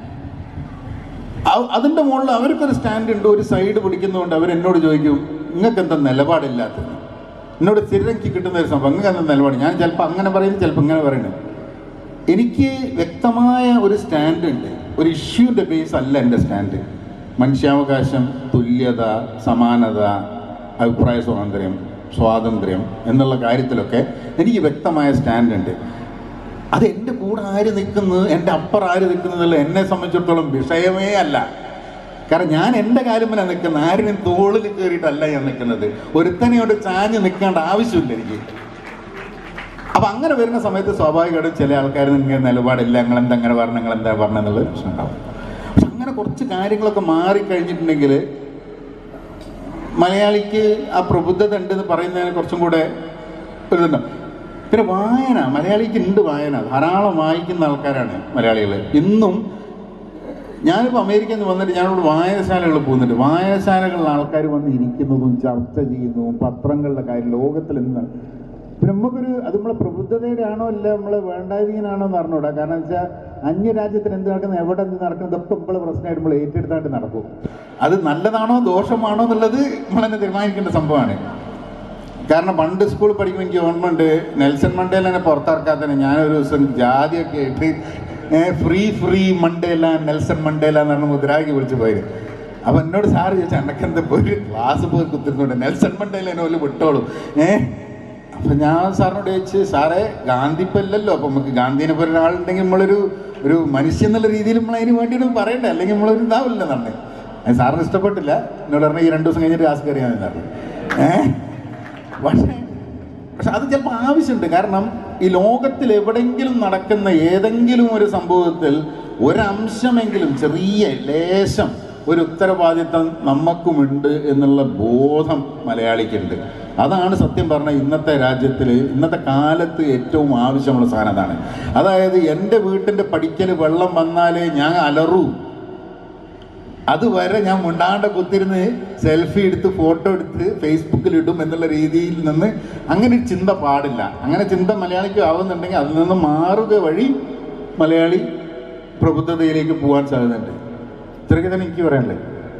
അ- അതിൻ്റെ മുകളിൽ അവർക്കൊരു സ്റ്റാൻഡ് ഉണ്ട് ഒരു സൈഡ് പിടിക്കുന്നതുകൊണ്ട് അവർ എന്നോട് ചോദിക്കും നിങ്ങൾക്ക് എന്താ നിലപാടില്ലാത്തത് എന്നോട് സ്ഥിരക്ക് കിട്ടുന്ന ഒരു സംഭവം നിങ്ങൾക്ക് എന്താ നിലപാട് ഞാൻ ചിലപ്പോൾ അങ്ങനെ പറയുന്നു ചിലപ്പോൾ ഇങ്ങനെ പറയുന്നു എനിക്ക് വ്യക്തമായ ഒരു സ്റ്റാൻഡ് ഉണ്ട് ഒരു ഇഷ്യൂൻ്റെ ബേസ് അല്ല എൻ്റെ സ്റ്റാൻഡ് മനുഷ്യാവകാശം തുല്യത സമാനത അഭിപ്രായ സ്വാതന്ത്ര്യം സ്വാതന്ത്ര്യം എന്നുള്ള കാര്യത്തിലൊക്കെ എനിക്ക് വ്യക്തമായ സ്റ്റാൻഡ് ഉണ്ട് അത് എൻ്റെ കൂടെ ആര് നിൽക്കുന്നത് എൻ്റെ അപ്പുറം ആര് നിൽക്കുന്നതല്ല എന്നെ സംബന്ധിച്ചിടത്തോളം വിഷയമേ അല്ല കാരണം ഞാൻ എൻ്റെ കാര്യമല്ല നിൽക്കുന്നത് ആരിനും തോളിൽ കയറിയിട്ടല്ല ഞാൻ നിൽക്കുന്നത് ഒരുത്തനെയോട് ചാഞ്ഞ് നിൽക്കേണ്ട ആവശ്യമില്ല എനിക്ക് അപ്പൊ അങ്ങനെ വരുന്ന സമയത്ത് സ്വാഭാവികമായിട്ടും ചില ആൾക്കാർ ഇങ്ങനെ നിലപാടില്ല നിങ്ങൾ എന്താ അങ്ങനെ പറഞ്ഞു നിങ്ങൾ എന്താ പറഞ്ഞെന്നുള്ളത് പ്രശ്നം ഉണ്ടാവും പക്ഷെ അങ്ങനെ കുറച്ച് കാര്യങ്ങളൊക്കെ മാറിക്കഴിഞ്ഞിട്ടുണ്ടെങ്കിൽ മലയാളിക്ക് ആ പ്രബുദ്ധത ഉണ്ടെന്ന് പറയുന്നതിന് കുറച്ചും കൂടെ ഒരു ഇതുണ്ട് പിന്നെ വായന മലയാളിക്ക് ഉണ്ട് വായന ധാരാളം വായിക്കുന്ന ആൾക്കാരാണ് മലയാളികൾ ഇന്നും ഞാനിപ്പോൾ അമേരിക്കയിൽ നിന്ന് വന്നിട്ട് ഞാനിവിടെ വായനശാലകളിൽ പോകുന്നുണ്ട് വായനശാലകളിൽ ആൾക്കാർ വന്ന് ഇരിക്കുന്നതും ചർച്ച ചെയ്യുന്നതും പത്രങ്ങളുടെ കാര്യം ലോകത്തിൽ നിന്ന് പിന്നെ നമുക്കൊരു അത് നമ്മളെ പ്രബുദ്ധതയുടെ ആണോ അല്ല നമ്മളെ വേണ്ടാതീനാണോ എന്ന് അറിഞ്ഞൂടാ കാരണം വെച്ചാൽ അന്യ രാജ്യത്തിന് എന്ത് നടക്കുന്നത് എവിടെ എന്ത് നടക്കുന്നത് ഇതൊക്കെ നമ്മളെ പ്രശ്നമായിട്ട് നമ്മൾ ഏറ്റെടുത്തായിട്ട് നടക്കും അത് നല്ലതാണോ ദോഷമാണോ എന്നുള്ളത് നമ്മൾ തന്നെ തീരുമാനിക്കേണ്ട സംഭവമാണ് കാരണം പണ്ട് സ്കൂളിൽ പഠിക്കുമ്പോൾ എനിക്ക് ഓർമ്മയുണ്ട് നെൽസൺ മണ്ടേലനെ പുറത്തിറക്കാത്തന്നെ ഞാനൊരു ദിവസം ജാതിയൊക്കെ ഇട്ട് free free Mandela Nelson Mandela എന്ന് പറഞ്ഞ മുദ്രാക്കി വിളിച്ചു പോയത് അപ്പൊ എന്നോട് സാറ് ചോദിച്ചാൽ എനക്കെന്താ പോയി ക്ലാസ് പോയി കുത്തിരുന്നുണ്ട് നെൽസൺ മണ്ടേല എന്നെ പോലെ വിട്ടോളൂ ഏ അപ്പൊ ഞാൻ സാറിനോട് ചോദിച്ചു സാറേ ഗാന്ധി ഇപ്പൊ ഇല്ലല്ലോ അപ്പൊ നമുക്ക് ഗാന്ധിനെ പോലെ ഒരാളുണ്ടെങ്കിൽ നമ്മളൊരു ഒരു മനുഷ്യൻ എന്നുള്ള രീതിയിൽ നമ്മൾ അതിന് വേണ്ടിയിട്ട് പറയണ്ടേ അല്ലെങ്കിൽ നമ്മളൊരു ഇതാവില്ല തന്നെ അത് സാറിന് ഇഷ്ടപ്പെട്ടില്ല എന്നോട് പറഞ്ഞു ഈ രണ്ടു ദിവസം കഴിഞ്ഞിട്ട് ക്ലാസ് കയറിയാന്ന് പറഞ്ഞു ഏഹ് പക്ഷേ പക്ഷെ അത് ചിലപ്പോൾ ആവശ്യമുണ്ട് കാരണം ഈ ലോകത്തിൽ എവിടെങ്കിലും നടക്കുന്ന ഏതെങ്കിലും ഒരു സംഭവത്തിൽ ഒരംശമെങ്കിലും ചെറിയ ലേശം ഒരു ഉത്തരവാദിത്തം നമുക്കുമുണ്ട് എന്നുള്ള ബോധം മലയാളിക്കുണ്ട് അതാണ് സത്യം പറഞ്ഞ ഇന്നത്തെ രാജ്യത്തിൽ ഇന്നത്തെ കാലത്ത് ഏറ്റവും ആവശ്യമുള്ള സാധനം അതാണ് അതായത് എൻ്റെ വീട്ടിൻ്റെ പഠിക്കൽ വെള്ളം വന്നാലേ ഞാൻ അലറൂ അതുവരെ ഞാൻ മുണ്ടാണ്ട കുത്തിരുന്ന് സെൽഫി എടുത്ത് ഫോട്ടോ എടുത്ത് ഫേസ്ബുക്കിൽ ഇടും എന്നുള്ള രീതിയിൽ നിന്ന് അങ്ങനെ ഒരു ചിന്ത പാടില്ല അങ്ങനെ ചിന്ത മലയാളിക്ക് ആവുന്നുണ്ടെങ്കിൽ അതിൽ നിന്ന് മാറുക വഴി മലയാളി പ്രബുദ്ധതയിലേക്ക് പോകാൻ സാധ്യതയുണ്ട് ഇത്രയൊക്കെ തന്നെ എനിക്ക് പറയാനുള്ളത്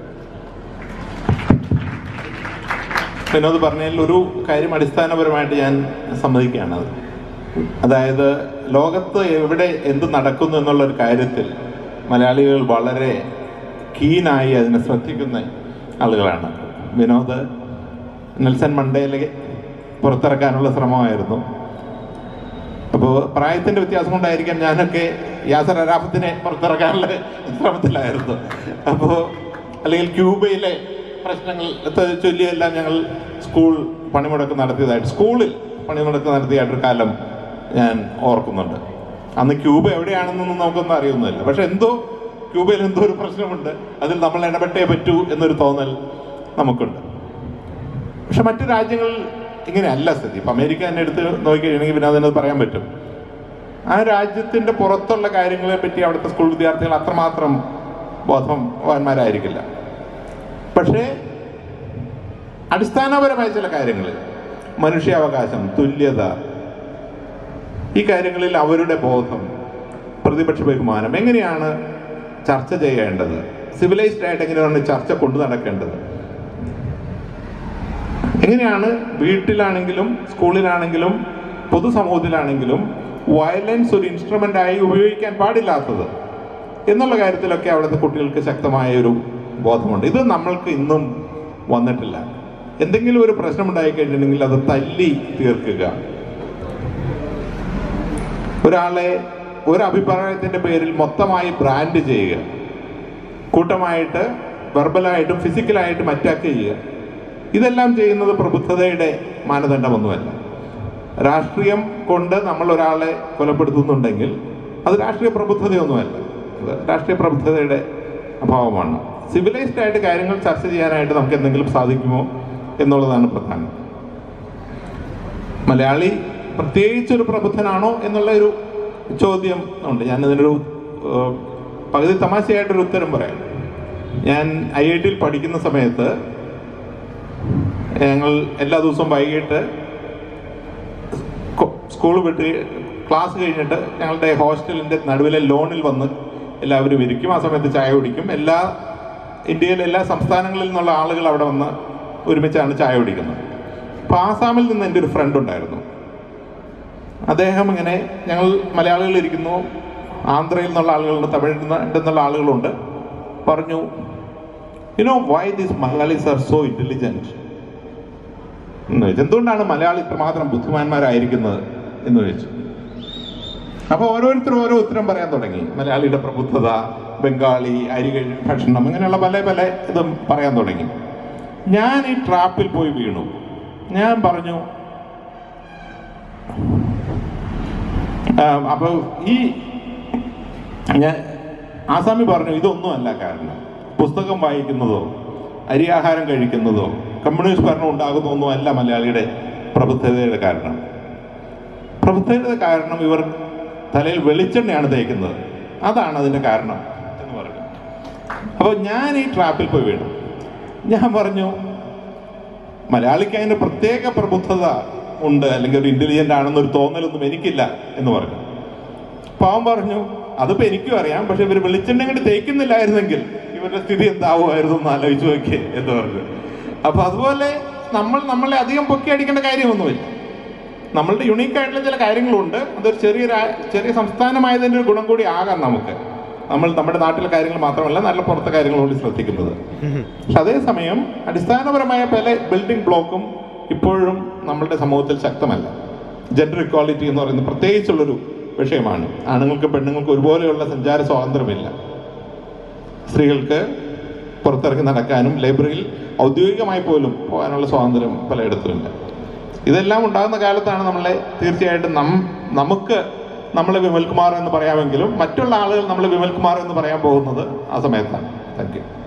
വിനോദ് പറഞ്ഞതിൽ ഒരു കാര്യം അടിസ്ഥാനപരമായിട്ട് ഞാൻ സമ്മതിക്കുകയാണ് അത് അതായത് ലോകത്ത് എവിടെ എന്ത് നടക്കുന്നു എന്നുള്ള ഒരു കാര്യത്തിൽ മലയാളികൾ വളരെ കീനായി അതിനെ ശ്രദ്ധിക്കുന്ന ആളുകളാണ് വിനോദ് നെൽസൺ മണ്ടേലെ പുറത്തിറക്കാനുള്ള ശ്രമമായിരുന്നു അപ്പോൾ പ്രായത്തിന്റെ വ്യത്യാസം കൊണ്ടായിരിക്കാം ഞാനൊക്കെ യാസർ അറാഫത്തിനെ പുറത്തിറക്കാനുള്ള ശ്രമത്തിലായിരുന്നു അപ്പോൾ അല്ലെങ്കിൽ ക്യൂബയിലെ പ്രശ്നങ്ങൾ ചൊല്ലിയെല്ലാം ഞങ്ങൾ സ്കൂൾ പണിമുടക്ക് നടത്തിയതായിട്ട് സ്കൂളിൽ പണിമുടക്ക് നടത്തിയായിട്ടൊരു കാലം ഞാൻ ഓർക്കുന്നുണ്ട് അന്ന് ക്യൂബ എവിടെയാണെന്നൊന്നും നമുക്കൊന്നും അറിയുന്നില്ല പക്ഷെ എന്തോ ക്യൂബയിൽ എന്തോ ഒരു പ്രശ്നമുണ്ട് അതിൽ നമ്മൾ ഇടപെട്ടേ പറ്റൂ എന്നൊരു തോന്നൽ നമുക്കുണ്ട് പക്ഷെ മറ്റു രാജ്യങ്ങളിൽ ഇങ്ങനെയല്ല സ്ഥിതി ഇപ്പൊ അമേരിക്ക തന്നെ എടുത്ത് നോക്കിക്കഴിഞ്ഞാൽ പിന്നെ അതിനത് പറയാൻ പറ്റും ആ രാജ്യത്തിന്റെ പുറത്തുള്ള കാര്യങ്ങളെ പറ്റി അവിടുത്തെ സ്കൂൾ വിദ്യാർത്ഥികൾ അത്രമാത്രം ബോധവാന്മാരായിരിക്കില്ല പക്ഷേ അടിസ്ഥാനപരമായ ചില കാര്യങ്ങളിൽ മനുഷ്യാവകാശം തുല്യത ഈ കാര്യങ്ങളിൽ അവരുടെ ബോധം പ്രതിപക്ഷ ബഹുമാനം എങ്ങനെയാണ് ചർച്ച ചെയ്യേണ്ടത് സിവിലൈസ്ഡ് ആയിട്ട് എങ്ങനെയാണ് ചർച്ച കൊണ്ടു നടക്കേണ്ടത് എങ്ങനെയാണ് വീട്ടിലാണെങ്കിലും സ്കൂളിലാണെങ്കിലും പൊതുസമൂഹത്തിലാണെങ്കിലും വയലൻസ് ഒരു ഇൻസ്ട്രുമെന്റ് ആയി ഉപയോഗിക്കാൻ പാടില്ലാത്തത് എന്നുള്ള കാര്യത്തിലൊക്കെ അവിടുത്തെ കുട്ടികൾക്ക് ശക്തമായ ഒരു ബോധമുണ്ട് ഇത് നമ്മൾക്ക് ഇന്നും വന്നിട്ടില്ല എന്തെങ്കിലും ഒരു പ്രശ്നം ഉണ്ടായി കഴിഞ്ഞിട്ടുണ്ടെങ്കിൽ അത് തല്ലി തീർക്കുക ഒരാളെ ഒരു അഭിപ്രായത്തിന്റെ പേരിൽ മൊത്തമായി ബ്രാൻഡ് ചെയ്യുക കൂട്ടമായിട്ട് വെർബലായിട്ടും ഫിസിക്കലായിട്ടും അറ്റാക്ക് ചെയ്യുക ഇതെല്ലാം ചെയ്യുന്നത് പ്രബുദ്ധതയുടെ മാനദണ്ഡമൊന്നുമല്ല രാഷ്ട്രീയം കൊണ്ട് നമ്മൾ ഒരാളെ കൊലപ്പെടുത്തുന്നുണ്ടെങ്കിൽ അത് രാഷ്ട്രീയ പ്രബുദ്ധതയൊന്നുമല്ല അത് രാഷ്ട്രീയ പ്രബുദ്ധതയുടെ അഭാവമാണ് സിവിലൈസ്ഡ് ആയിട്ട് കാര്യങ്ങൾ ചർച്ച ചെയ്യാനായിട്ട് നമുക്ക് എന്തെങ്കിലും സാധിക്കുമോ എന്നുള്ളതാണ് പ്രധാനം മലയാളി പ്രത്യേകിച്ച് ഒരു പ്രബുദ്ധനാണോ എന്നുള്ള ഒരു ചോദ്യം ഉണ്ട് ഞാനതിനൊരു ഏഹ്, പകുതി തമാശയായിട്ടൊരു ഉത്തരം പറയാം ഞാൻ ഐ ഐ ടിയിൽ പഠിക്കുന്ന സമയത്ത് ഞങ്ങൾ എല്ലാ ദിവസവും വൈകിട്ട് സ്കൂൾ വിട്ട് ക്ലാസ് കഴിഞ്ഞിട്ട് ഞങ്ങളുടെ ഹോസ്റ്റലിന്റെ നടുവിലെ ലോണിൽ വന്ന് എല്ലാവരും ഇരിക്കും ആ സമയത്ത് ചായ കുടിക്കും എല്ലാ ഇന്ത്യയിലെ എല്ലാ സംസ്ഥാനങ്ങളിൽ നിന്നുള്ള ആളുകൾ അവിടെ വന്ന് ഒരുമിച്ചാണ് ചായ കുടിക്കുന്നത് അപ്പോൾ ആസാമിൽ നിന്ന് എൻ്റെ ഒരു ഫ്രണ്ട് ഉണ്ടായിരുന്നു അദ്ദേഹം ഇങ്ങനെ ഞങ്ങൾ മലയാളികൾ ഇരിക്കുന്നു ആന്ധ്രയിൽ നിന്നുള്ള ആളുകളുണ്ട് തമിഴിൽ നിന്ന് നിന്നുള്ള ആളുകളുണ്ട് പറഞ്ഞു you know why these Malayalis are so intelligent എന്ന് ചോദിച്ചു എന്തുകൊണ്ടാണ് മലയാളി ഇത്രമാത്രം ബുദ്ധിമാന്മാരായിരിക്കുന്നത് എന്ന് ചോദിച്ചു അപ്പൊ ഓരോരുത്തരും ഓരോ ഉത്തരം പറയാൻ തുടങ്ങി മലയാളിയുടെ പ്രബുദ്ധത ബംഗാളി അരി കഴി- ഭക്ഷണം അങ്ങനെയുള്ള പല പല ഇതും പറയാൻ തുടങ്ങി ഞാൻ ഈ ട്രാപ്പിൽ പോയി വീണു ഞാൻ പറഞ്ഞു ആ, അപ്പൊ ഈ ഞാൻ ആസാമി പറഞ്ഞു ഇതൊന്നുമല്ല കാരണം പുസ്തകം വായിക്കുന്നതോ അരിയാഹാരം കഴിക്കുന്നതോ കമ്മ്യൂണിസ്റ്റ് ഭരണം ഉണ്ടാകുന്നതൊന്നും അല്ല മലയാളിയുടെ പ്രബുദ്ധതയുടെ കാരണം പ്രബുദ്ധതയുടെ കാരണം ഇവർ തലയിൽ വെളിച്ചെണ്ണയാണ് തേക്കുന്നത് അതാണ് അതിന്റെ കാരണം എന്ന് പറഞ്ഞു അപ്പോൾ ഞാൻ ഈ ട്രാപ്പിൽ പോയി വീണു ഞാൻ പറഞ്ഞു മലയാളിക്ക് അതിന് പ്രത്യേക പ്രബുദ്ധത ഉണ്ട് അല്ലെങ്കിൽ ഒരു ഇന്റലിജന്റ് ആണെന്നൊരു തോന്നലൊന്നും എനിക്കില്ല എന്ന് പറഞ്ഞു പാവം പറഞ്ഞു അതിപ്പോ എനിക്കും അറിയാം പക്ഷെ ഇവർ വെളിച്ചെണ്ണ കൊണ്ട് തേക്കുന്നില്ലായിരുന്നെങ്കിൽ ഇവരുടെ സ്ഥിതി എന്താവുമായിരുന്നു എന്ന് ആലോചിച്ച് നോക്കിയേ എന്ന് പറഞ്ഞു അപ്പൊ അതുപോലെ നമ്മൾ നമ്മളെ അധികം പൊക്കി അടിക്കേണ്ട കാര്യമൊന്നുമില്ല നമ്മളുടെ യുണീക്ക് ആയിട്ടുള്ള ചില കാര്യങ്ങളുണ്ട് അതൊരു ചെറിയ രാ- ചെറിയ സംസ്ഥാനമായതിന്റെ ഒരു ഗുണം കൂടി ആകാം നമുക്ക് നമ്മൾ നമ്മുടെ നാട്ടിലെ കാര്യങ്ങൾ മാത്രമല്ല നല്ല പുറത്തെ കാര്യങ്ങൾ കൂടി ശ്രദ്ധിക്കുന്നത് പക്ഷെ അതേസമയം അടിസ്ഥാനപരമായ പല ബിൽഡിംഗ് ബ്ലോക്കും ഇപ്പോഴും നമ്മളുടെ സമൂഹത്തിൽ ശക്തമല്ല ജെൻഡർ ഇക്വാളിറ്റി എന്ന് പറയുന്നത് പ്രത്യേകിച്ചുള്ളൊരു വിഷയമാണ് ആണുങ്ങൾക്കും പെണ്ണുങ്ങൾക്കും ഒരുപോലെയുള്ള സഞ്ചാര സ്വാതന്ത്ര്യമില്ല സ്ത്രീകൾക്ക് പുറത്തിറങ്ങി നടക്കാനും ലൈബ്രറിയിൽ ഔദ്യോഗികമായി പോലും പോകാനുള്ള സ്വാതന്ത്ര്യം പലയിടത്തുമില്ല ഇതെല്ലാം ഉണ്ടാകുന്ന കാലത്താണ് നമ്മളെ തീർച്ചയായിട്ടും നം നമുക്ക് നമ്മളെ വിമൽകുമാർ എന്ന് പറയാമെങ്കിലും മറ്റുള്ള ആളുകൾ നമ്മളെ വിമൽകുമാർ എന്ന് പറയാൻ പോകുന്നത് ആ സമയത്താണ് താങ്ക് യു